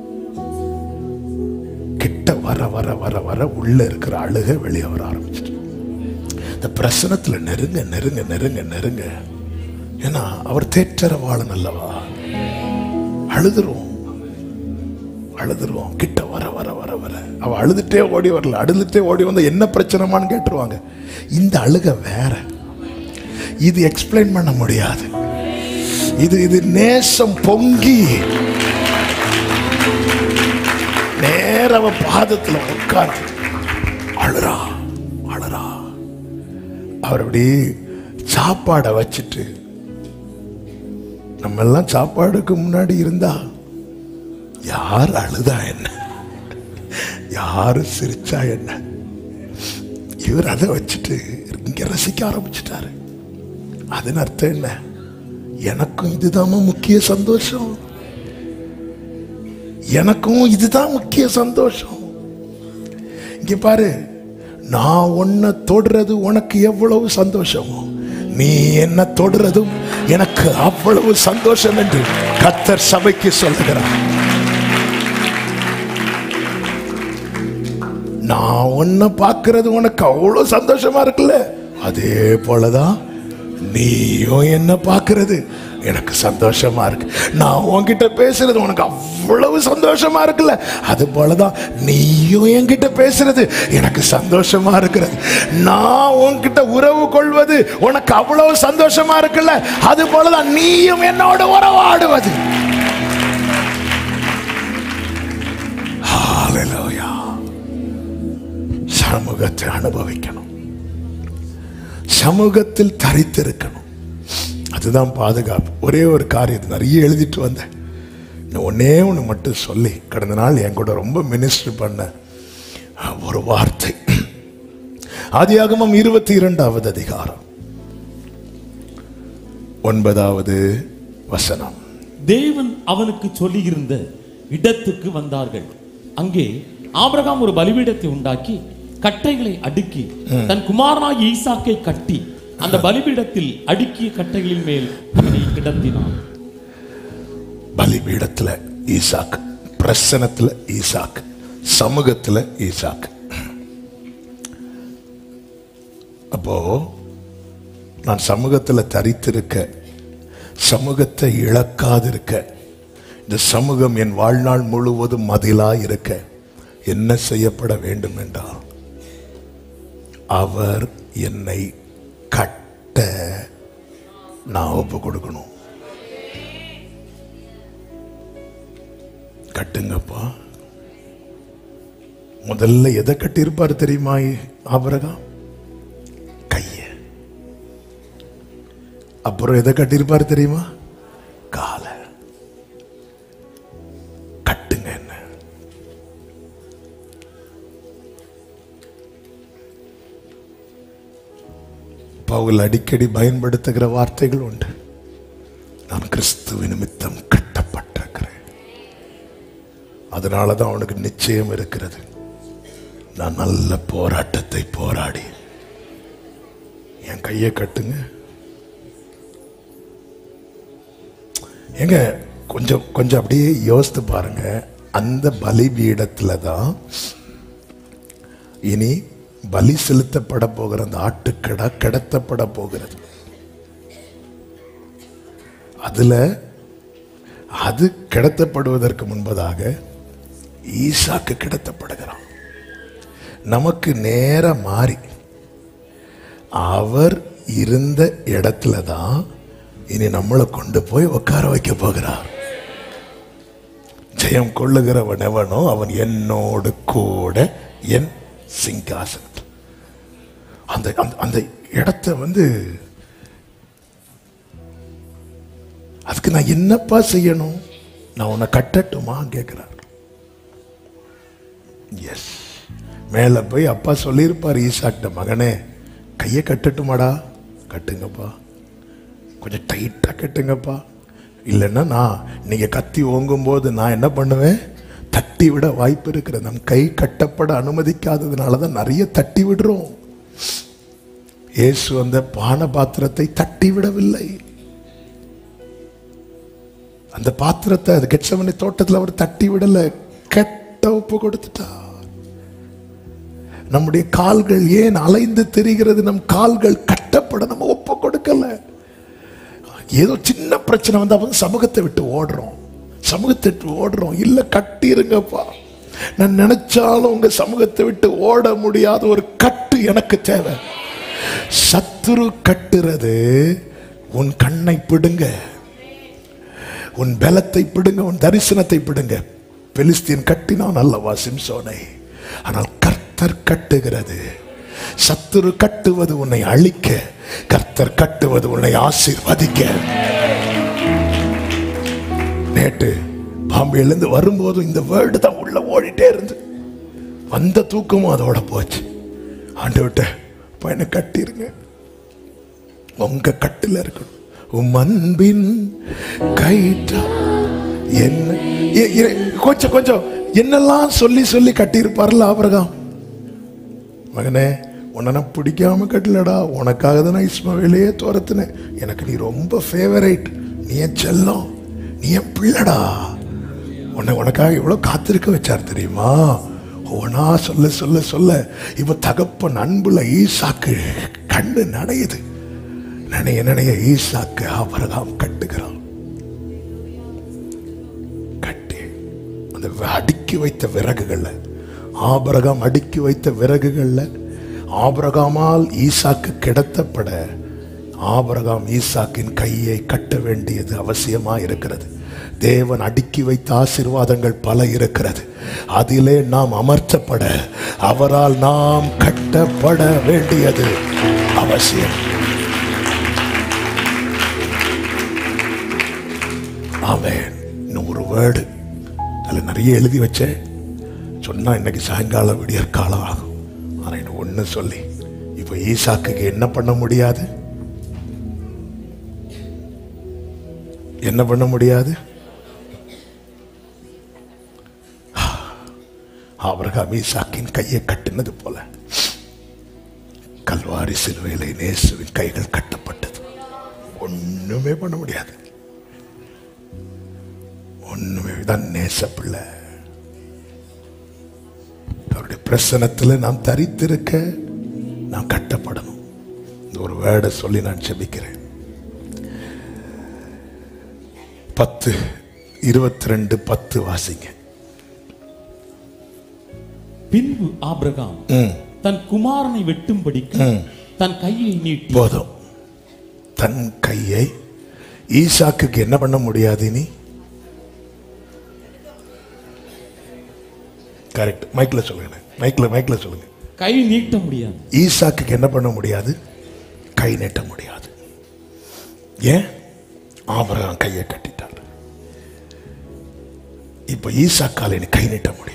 கிட்ட வர வர வர வர உள்ள இருக்கிற அழுக வெளியே வர ஆரம்பிச்சிட்டு இந்த பிரசனத்துல நெருங்க நெருங்க நெருங்க நெருங்க ஏன்னா அவர் தேற்றரவாளன் அல்லவா அழுதுருவோம் அழுதுருவோம் கிட்ட வர வர வர வர அவ அழுதுட்டே ஓடி வரல அழுதுட்டே ஓடி வந்தா என்ன பிரச்சனைமான்னு கேட்டுருவாங்க இந்த அழுக வேற இது எக்ஸ்பிளைன் பண்ண முடியாது இது இது நேசம் பொங்கி நேர அவ பாதத்துல உட்கார அழுறா அழுறா அவர் அப்படி சாப்பாடை வச்சுட்டு நம்ம எல்லாம் சாப்பாடுக்கு முன்னாடி இருந்தா யார் அழுதா என்ன யாரு சிரிச்சா என்ன இவர் அதை வச்சுட்டு இங்க ரசிக்க ஆரம்பிச்சிட்டாரு அதன் அர்த்தம் என்ன எனக்கும் இதுதாம்மா முக்கிய சந்தோஷம் எனக்கும் இதுதான் முக்கிய சந்தோஷம் இங்க பாரு நான் உன்னை தொடுறது உனக்கு எவ்வளவு சந்தோஷமோ நீ என்ன தொடுறதும் எனக்கு அவ்வளவு சந்தோஷம் என்று கத்தர் சபைக்கு சொல்லுகிறார் நான் உன்னை பார்க்கிறது உனக்கு அவ்வளவு சந்தோஷமா இருக்குல்ல அதே போலதான் நீயும் என்ன பார்க்கிறது எனக்கு சந்தோஷமா இருக்கு நான் உன்கிட்ட பேசுறது உனக்கு அவ்வளவு சந்தோஷமா இருக்குல்ல அது போலதான் நீயும் என்கிட்ட பேசுறது எனக்கு சந்தோஷமா இருக்கிறது நான் உன்கிட்ட உறவு கொள்வது உனக்கு அவ்வளவு சந்தோஷமா இருக்குல்ல அது போலதான் நீயும் என்னோட உறவாடுவது Hallelujah. சமூகத்தை அனுபவிக்கணும் சமூகத்தில் தரித்திருக்கணும் அதுதான் பாதுகாப்பு ஒரே ஒரு காரியத்தை நிறைய எழுதிட்டு வந்தேன் இன்னும் ஒன்னே ஒன்று மட்டும் சொல்லி கடந்த நாள் என் கூட ரொம்ப மினிஸ்டர் பண்ண அஹ், ஒரு வார்த்தை ஆதியாகமம் இருபத்தி இரண்டாவது அதிகாரம் ஒன்பதாவது வசனம் தேவன் அவனுக்கு சொல்லியிருந்த இடத்துக்கு வந்தார்கள் அங்கே ஆபிரகாம் ஒரு பலிபீடத்தை உண்டாக்கி கட்டைகளை அடுக்கி தன் குமாரனாகிய ஈசாக்கை கட்டி அந்த பலிபீடத்தில் அடுக்கிய கட்டைகளின் மேல் அவனை கிடத்தினான் பலிபீடத்துல ஈசாக் பிரசனத்துல ஈசாக் சமூகத்துல ஈசாக் அப்போ நான் சமூகத்துல தரித்திருக்க சமூகத்தை இழக்காதிருக்க இந்த சமூகம் என் வாழ்நாள் முழுவதும் மதிலா இருக்க என்ன செய்யப்பட வேண்டும் என்றால் அவர் என்னை கட்ட நான் ஒப்பு கொடுக்கணும் கட்டுங்கப்பா முதல்ல எதை கட்டியிருப்பார் தெரியுமா ஆபரகம் கைய அப்புறம் எதை கட்டியிருப்பார் தெரியுமா காலை கட்டுங்க என்ன பவுல் அடிக்கடி பயன்படுத்துகிற வார்த்தைகள் உண்டு நான் கிறிஸ்துவ நிமித்தம் கட்டப்பட்டிருக்கிறேன் அதனால தான் அவனுக்கு நிச்சயம் இருக்கிறது நான் நல்ல போராட்டத்தை போராடி என் கையை கட்டுங்க ஏங்க கொஞ்சம் கொஞ்சம் அப்படியே யோசித்து பாருங்க அந்த பலிபீடத்துல தான் இனி பலி செலுத்தப்பட போகிற அந்த ஆட்டுக்கடா கிடத்தப்பட போகிறது அதுல அது கிடத்தப்படுவதற்கு முன்பதாக ஈசாக்கு கிடத்தப்படுகிறான் நமக்கு நேர மாறி அவர் இருந்த இடத்துல தான் இனி நம்மளை கொண்டு போய் உட்கார வைக்க போகிறார் ஜெயம் கொள்ளுகிறவன் எவனோ அவன் என்னோடு கூட என் சிங்காசனம் அந்த அந்த- அந்த இடத்த வந்து அதுக்கு நான் என்னப்பா செய்யணும் நான் உன்னை கட்டட்டுமா கேட்கிறார் எஸ் மேல போய் அப்பா சொல்லியிருப்பார் ஈசாக்கிட்ட மகனே கையை கட்டட்டுமாடா கட்டுங்கப்பா கொஞ்சம் டைட்டா கட்டுங்கப்பா இல்லைன்னா நான் நீங்க கத்தி ஓங்கும் போது நான் என்ன பண்ணுவேன் தட்டி விட வாய்ப்பு இருக்கிறது நம் கை கட்டப்பட அனுமதிக்காததுனால தான் நிறைய தட்டி விடுறோம் இயேசு அந்த பான பாத்திரத்தை தட்டி விடவில்லை அந்த பாத்திரத்தை அது கெட்சமனை தோட்டத்தில் அவர் தட்டி விடல கெட்ட ஒப்பு கொடுத்துட்டார் நம்முடைய கால்கள் ஏன் அலைந்து திரிகிறது நம் கால்கள் கட்டப்பட நம்ம ஒப்பு கொடுக்கல ஏதோ சின்ன பிரச்சனை வந்தா வந்து சமூகத்தை விட்டு ஓடுறோம் சமூகத்தை விட்டு ஓடுறோம் இல்ல கட்டிருங்கப்பா நான் நினைச்சாலும் உங்க சமூகத்தை விட்டு ஓட முடியாத ஒரு கட்டு எனக்கு தேவை சத்துரு கட்டுறது உன் கண்ணை பிடுங்க உன் பலத்தை பிடுங்க உன் தரிசனத்தை பிடுங்க பெலிஸ்தீன் கட்டினான் அல்லவா சிம்சோனை ஆனால் கர்த்தர் கட்டுகிறது சத்துரு கட்டுவது உன்னை அழிக்க கர்த்தர் கட்டுவது உன்னை ஆசீர்வதிக்க நேற்று பாம்பேலேருந்து வரும்போது இந்த வேர்டு தான் உள்ள ஓடிட்டே இருந்து வந்த தூக்கமும் அதோட போச்சு ஆண்டு விட்ட பையனை கட்டிருங்க உங்க கட்டில் இருக்கணும் உம் அன்பின் கயிற்றா என்ன ஏ- ஏ- கொஞ்சம் கொஞ்சம் என்னெல்லாம் சொல்லி சொல்லி கட்டியிருப்பார்ல ஆபரகாம் மகனே உன்னை நான் பிடிக்காம கட்டலடா உனக்காக தான் நான் இஸ்மவேலையே துரத்துனேன் எனக்கு நீ ரொம்ப ஃபேவரைட் நீ என் செல்லம் நீ என் பிள்ளடா உன்னை உனக்காக எவ்வளவு காத்திருக்க வச்சார் தெரியுமா ஒவ்வொன்னா சொல்ல சொல்ல சொல்ல இவன் தகப்பன் அன்புல ஈசாக்கு கண்ணு நனையுது நினைய நினைய ஈசாக்கு ஆபரகாம் கட்டுகிறான் கட்டி அந்த அடுக்கி வைத்த விறகுகள்ல ஆபரகாம் அடுக்கி வைத்த விறகுகள்ல ஆபரகாமால் ஈசாக்கு கிடத்தப்பட ஆபரகாம் ஈசாக்கின் கையை கட்ட வேண்டியது அவசியமா இருக்கிறது தேவன் அடுக்கி வைத்த ஆசீர்வாதங்கள் பல இருக்கிறது அதிலே நாம் அமர்த்தப்பட அவரால் நாம் கட்டப்பட வேண்டியது அவசியம் ஆமென் இன்னும் ஒரு வேர்டு அதில் நிறைய எழுதி வச்சேன் சொன்னா இன்னைக்கு சாயங்காலம் விடியற் காலம் ஆகும் ஆனா இன்னும் ஒண்ணு சொல்லி இப்போ ஈசாக்குக்கு என்ன பண்ண முடியாது என்ன பண்ண முடியாது ஆபிரகாம் ஈசாக்கின் கையை கட்டினது போல கல்வாரி சிலுவையிலே நேசுவின் கைகள் கட்டப்பட்டது ஒண்ணுமே பண்ண முடியாது ஒண்ணுமே தான் நேச பிள்ளை அவருடைய பிரசனத்துல நாம் தரித்திருக்க நாம் கட்டப்படணும் இந்த ஒரு வேர்டை சொல்லி நான் செபிக்கிறேன் பத்து இருபத்தி ரெண்டு பத்து வாசிங்க பின்பு ஆபிரகாம் ம், தன் குமாரனை வெட்டும்படிக்கு ம். தன் கையை நீட்டி போதும் தன் கையை ஈசாக்குக்கு என்ன பண்ண முடியாது இனி கரெக்ட் மைக்ல சொல்லுங்க மைக்ல மைக்ல சொல்லுங்க கை நீட்ட முடியாது ஈசாக்குக்கு என்ன பண்ண முடியாது கை நீட்ட முடியாது ஏன் ஆபரகம் கையை கட்டிட்டார் இப்ப ஈசாக்கால் இனி கை நீட்ட முடியாது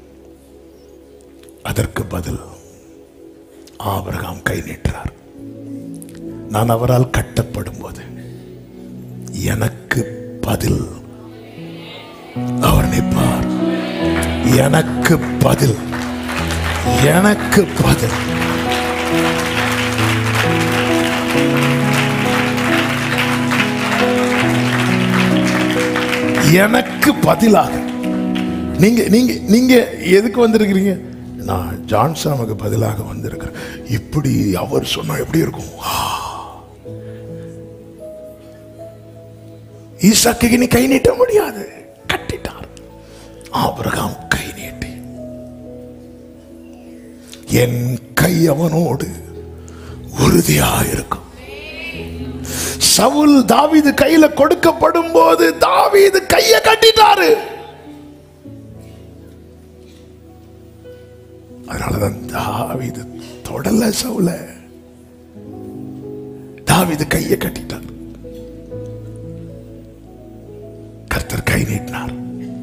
அதற்கு பதில் ஆபிரகாம் கை நீட்டுறார் நான் அவரால் கட்டப்படும் போது எனக்கு பதில் அவர் நிற்பார் எனக்கு பதில் எனக்கு பதில் எனக்கு பதிலாக நீங்க நீங்க நீங்க எதுக்கு வந்திருக்கிறீங்க நான் ஜான்சாமுக்கு பதிலாக வந்திருக்கிறேன் இப்படி அவர் சொன்னா எப்படி இருக்கும் ஆ. ஈசாக்கு நீ கை நீட்ட முடியாது கட்டிட்டார் ஆபிரகாம் கை நீட்டி என் கை அவனோடு உறுதியா இருக்கும் சவுல் தாவீது கையில கொடுக்கப்படும் போது தாவீது கைய கட்டிட்டாரு அதனாலதான் தாவீது தொடல சவுல தாவீது கைய கட்டிட்டார் கர்த்தர் கை நீட்டினார்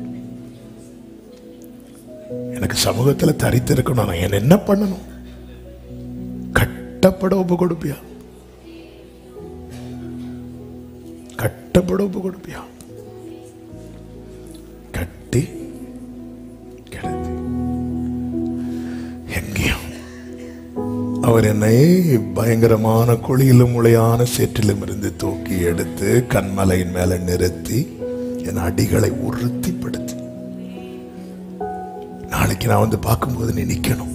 எனக்கு சமூகத்துல தரித்திருக்கணும் நான் என்ன என்ன பண்ணணும் கட்டப்பட ஒப்பு கொடுப்பியா கட்டப்பட ஒப்பு கொடுப்பியா கட்டி கிடத்தி எங்கேயும் அவர் என்னை பயங்கரமான குழியிலும் முளையான சேற்றிலும் இருந்து தூக்கி எடுத்து கண்மலையின் மேல நிறுத்தி என் அடிகளை உறுதிப்படுத்தி நாளைக்கு நான் வந்து பார்க்கும்போது நீ நிக்கணும்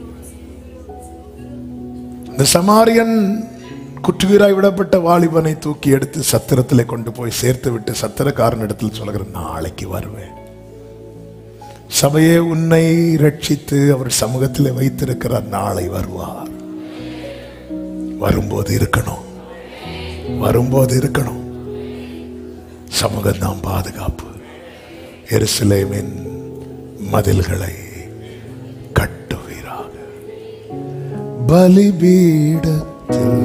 இந்த சமாரியன் குற்றுவீராய் விடப்பட்ட வாலிபனை தூக்கி எடுத்து சத்திரத்திலே கொண்டு போய் சேர்த்து விட்டு சத்திரக்காரன் இடத்தில் சொல்லுகிற நாளைக்கு வருவேன் சபையே உன்னை ரட்சித்து அவர் சமூகத்தில் வைத்திருக்கிறார் நாளை வருவார் வரும்போது இருக்கணும் வரும்போது இருக்கணும் சமூகம் தான் பாதுகாப்பு எருசலேமின் மதில்களை கட்டுவீராக பலிபீடத்தில்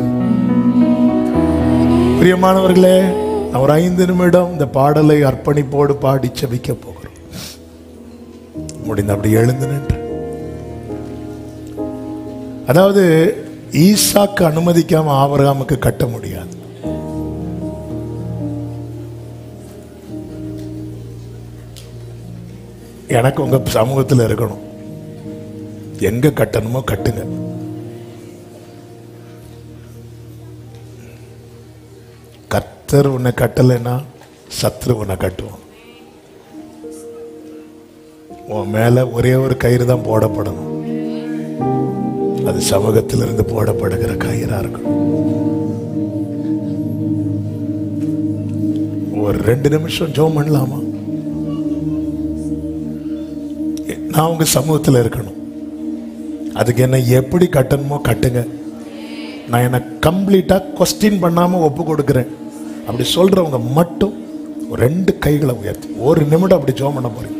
பிரியமானவர்களே நான் ஒரு ஐந்து நிமிடம் இந்த பாடலை அர்ப்பணிப்போடு பாடி செபிக்க போகிறோம் முடிந்த அப்படி எழுந்து நின்று அதாவது ஈசாக்கு அனுமதிக்காம ஆபரகாமுக்கு கட்ட முடியாது எனக்கு உங்க சமூகத்தில் இருக்கணும் எங்க கட்டணுமோ கட்டுங்க கர்த்தர் உன்னை கட்டலைன்னா சத்ரு உன்னை கட்டுவான் உன் மேல ஒரே ஒரு கயிறு தான் போடப்படணும் அது சமூகத்திலிருந்து போடப்படுகிற கயிறா இருக்கணும் ஒரு ரெண்டு நிமிஷம் ஜோம் பண்ணலாமா நான் உங்க சமூகத்தில் இருக்கணும் அதுக்கு என்ன எப்படி கட்டணுமோ கட்டுங்க நான் என்ன கம்ப்ளீட்டா கொஸ்டின் பண்ணாம ஒப்பு கொடுக்கிறேன் அப்படி சொல்றவங்க மட்டும் ஒரு ரெண்டு கைகளை உயர்த்தி ஒரு நிமிடம் அப்படி ஜோம் பண்ண போறீங்க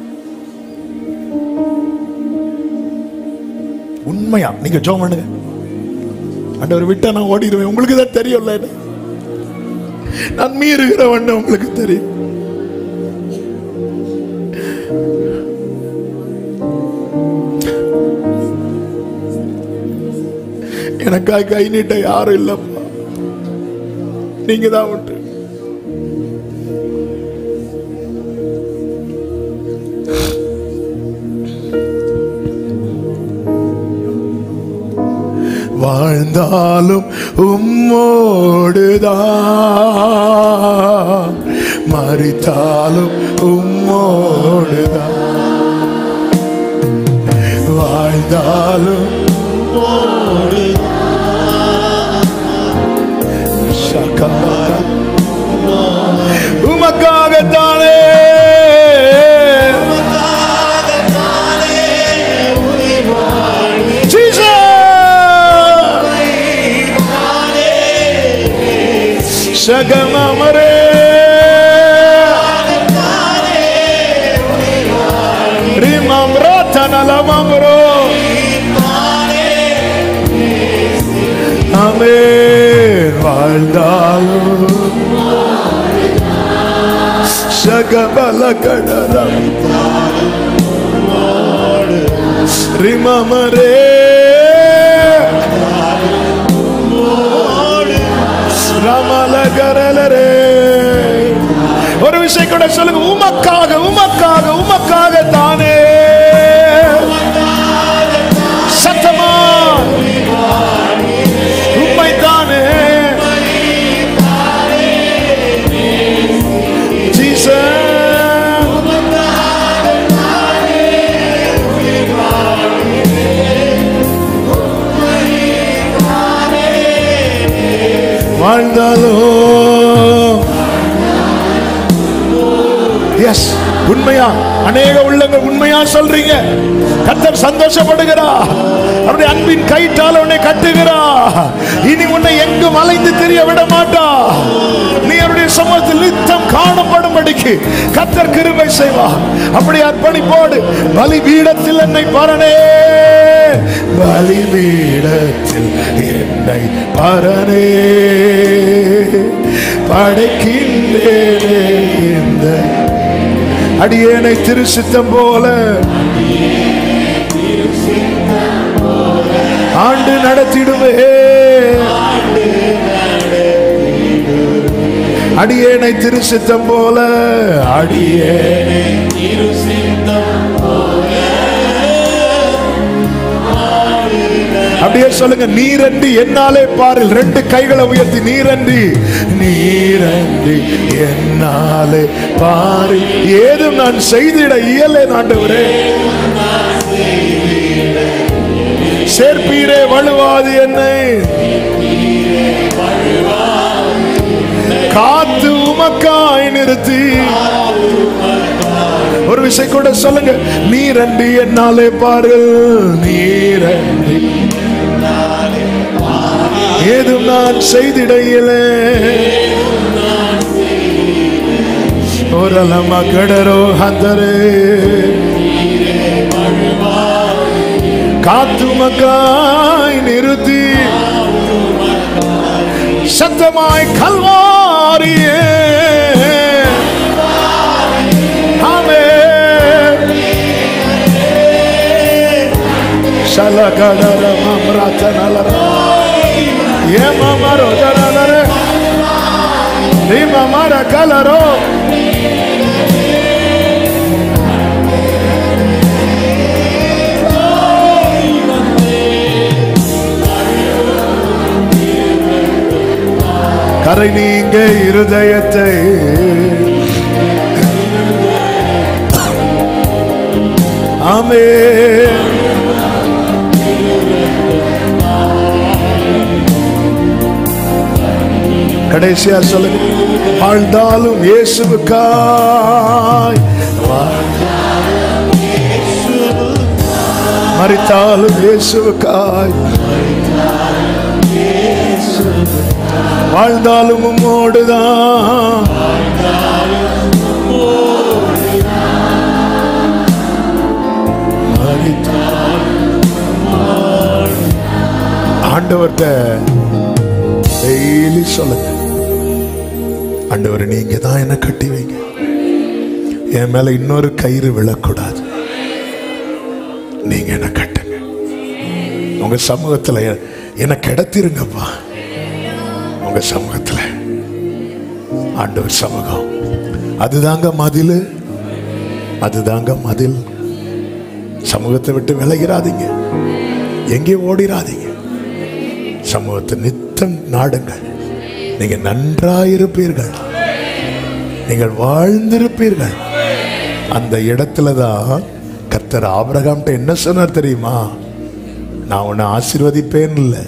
உண்மையா நீங்க ஜோம் பண்ணுங்க ஆண்டவர் விட்டா நான் ஓடிடுவேன் உங்களுக்கு தான் தெரியும்ல என்ன? நான் மீறுகிறவன் உங்களுக்கு தெரியும் எனக்காக கை நீட்ட யாரும் இல்லப்பா நீங்க தான் உண்டு வாழ்ந்தாலும் உம்மோடுதான் மறித்தாலும் உம்மோடுதான் வாழ்ந்தாலும் சகமர உமக்காகத்தானே Jesus! சகமரே ரிமம்ரத்தனலமம்ரோ ஆமென் வாழ்ந்தாலும் சகபல கடரம் ரிமமரே ரமல கரலரே ஒரு விஷயம் கூட சொல்லுங்க உமக்காக உமக்காக உமக்காக தானே சத்தமா உண்மை தானே ஜீசஸ் வாழ்ந்தாலும் எஸ் உண்மையா அநேக உள்ளங்கள் உண்மையா சொல்றீங்க கர்த்தர் சந்தோஷப்படுகிறா அவருடைய அன்பின் கயிற்றால் உன்னை கட்டுகிறா இனி உன்னை எங்கும் அலைந்து தெரிய விட மாட்டா நீ அவருடைய சமூகத்தில் நித்தம் காணப்படும்படிக்கு கர்த்தர் கிருபை செய்வா அப்படி அர்ப்பணிப்போடு பலி பீடத்தில் என்னை பரணே பலி பீடத்தில் என்னை பரணே படைக்கின்றேனே இந்த அடியேனை திருசித்தம் போல ஆண்டு நடத்திடுவே அடியேனை திருசித்தம் போல அடியே அப்படியே சொல்லுங்க நீரண்டி என்னாலே பாரில் ரெண்டு கைகளை உயர்த்தி நீரண்டி நீரண்டி என்னாலே பாரி ஏதும் நான் செய்திட இயலே நாண்டவரே சேர்ப்பீரே வலுவாது என்னை காத்து உமக்காய் நிறுத்தி ஒரு விஷயம் கூட சொல்லுங்க நீரண்டி என்னாலே பாரு நீரண்டி ஏதும் நான் செய்திடையிலே ஓரலமா கடரோ ஹந்தரே காத்துமக்காய் நிறுத்தி சத்தமாய் கல்வாரியே ஆமென் ಶಲಕಡರ ಮಮ್ರತನಲರ ಏ ಮಮರೋ ದರಲರೆ ನಿಮ್ಮ ಮರ ಕಲರೋ கரை நீங்க இருதயத்தை ஆமென் கடைசியா சொல்லுங்க வாழ்ந்தாலும் இயேசுவுக்காய் மறித்தாலும் இயேசுவுக்காய் வாழ்ந்தாலும் உம்மோடுதான் ஆண்டவர்கிட்ட டெய்லி சொல்லுங்க ஆண்டவர் நீங்க தான் என்ன கட்டி வைங்க என் மேல இன்னொரு கயிறு விழக்கூடாது நீங்க என்ன கட்டுங்க உங்க சமூகத்துல எ- என்ன கிடத்திருங்கப்பா உங்க சமூகத்துல ஆண்டவர் சமூகம் அதுதாங்க மதில் அதுதாங்க மதில் சமூகத்தை விட்டு விலகிறாதீங்க எங்கேயும் ஓடிராதீங்க சமூகத்தை நித்தம் நாடுங்கள் நீங்க நன்றாயிருப்பீர்கள் நீங்கள் வாழ்ந்திருப்பீர்கள் அந்த இடத்துல தான் கர்த்தர் ஆபிரகாம்கிட்ட என்ன சொன்னார் தெரியுமா நான் உன்னை ஆசீர்வதிப்பேன் இல்லை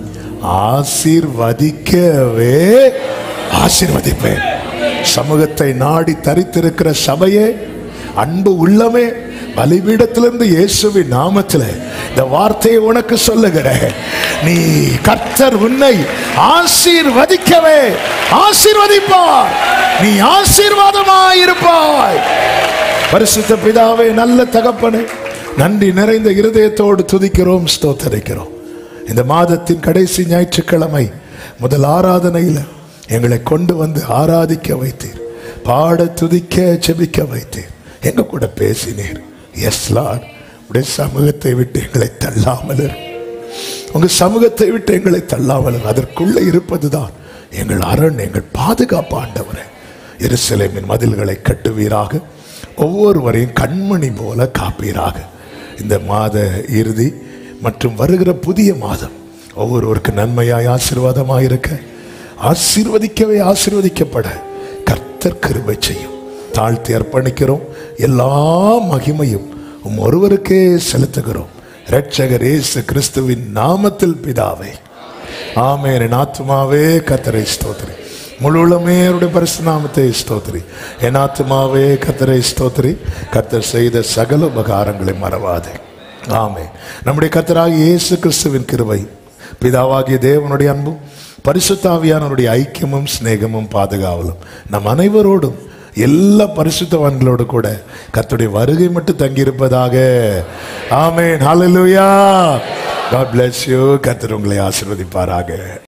ஆசீர்வதிக்கவே ஆசீர்வதிப்பேன் சமூகத்தை நாடி தரித்திருக்கிற சபையே அன்பு உள்ளமே பலிபீடத்திலிருந்து இயேசுவின் நாமத்தில் இந்த வார்த்தையை உனக்கு சொல்லுகிறேன் நீ கர்த்தர் உன்னை ஆசீர்வதிக்கவே ஆசீர்வதிப்பார் நீ ஆசீர்வாதமாயிருப்பாய் பரிசுத்த பிதாவே நல்ல தகப்பனே நன்றி நிறைந்த இருதயத்தோடு துதிக்கிறோம் ஸ்தோத்தரிக்கிறோம் இந்த மாதத்தின் கடைசி ஞாயிற்றுக்கிழமை முதல் ஆராதனையில் எங்களை கொண்டு வந்து ஆராதிக்க வைத்தீர் பாட துதிக்க செபிக்க வைத்தீர் எங்க கூட பேசினீர் எஸ் லார்ட் உடைய சமூகத்தை விட்டு எங்களை தள்ளாமல் இரு. உங்க சமூகத்தை விட்டு எங்களை தள்ளாமல் இரு. அதற்குள்ளே இருப்பதுதான் எங்கள் அரண் எங்கள் பாதுகாப்பு ஆண்டவரே எருசலேமின் மதில்களை கட்டுவீராக ஒவ்வொருவரையும் கண்மணி போல காப்பீராக இந்த மாத இறுதி மற்றும் வருகிற புதிய மாதம் ஒவ்வொருவருக்கு நன்மையாய் ஆசீர்வாதமாய் இருக்க ஆசீர்வதிக்கவே ஆசீர்வதிக்கப்பட கர்த்தர் கிருபை செய்யும் தாழ்த்தி அர்ப்பணிக்கிறோம் எல்லா மகிமையும் உம் ஒருவருக்கே செலுத்துகிறோம் இரட்சகர் இயேசு கிறிஸ்துவின் நாமத்தில் பிதாவே ஆமென் என் ஆத்துமாவே கத்தரை ஸ்தோத்திரி முழுவலுமே அவருடைய பரிசு நாமத்தை ஸ்தோத்திரி என் ஆத்துமாவே கத்தரை ஸ்தோத்திரி கத்தர் செய்த சகல உபகாரங்களை மறவாதே ஆமே நம்முடைய கத்தராகிய இயேசு கிறிஸ்துவின் கிருபை பிதாவாகிய தேவனுடைய அன்பும் பரிசுத்தாவியானவருடைய ஐக்கியமும் சிநேகமும் பாதுகாவலும் நம் அனைவரோடும் எல்லா பரிசுத்தவான்களோடு கூட கர்த்தருடைய வருகை மட்டும் தங்கியிருப்பதாக ஆமென் ஹalleluya God bless you கர்த்தர் உங்களை ஆசீர்வதிப்பாராக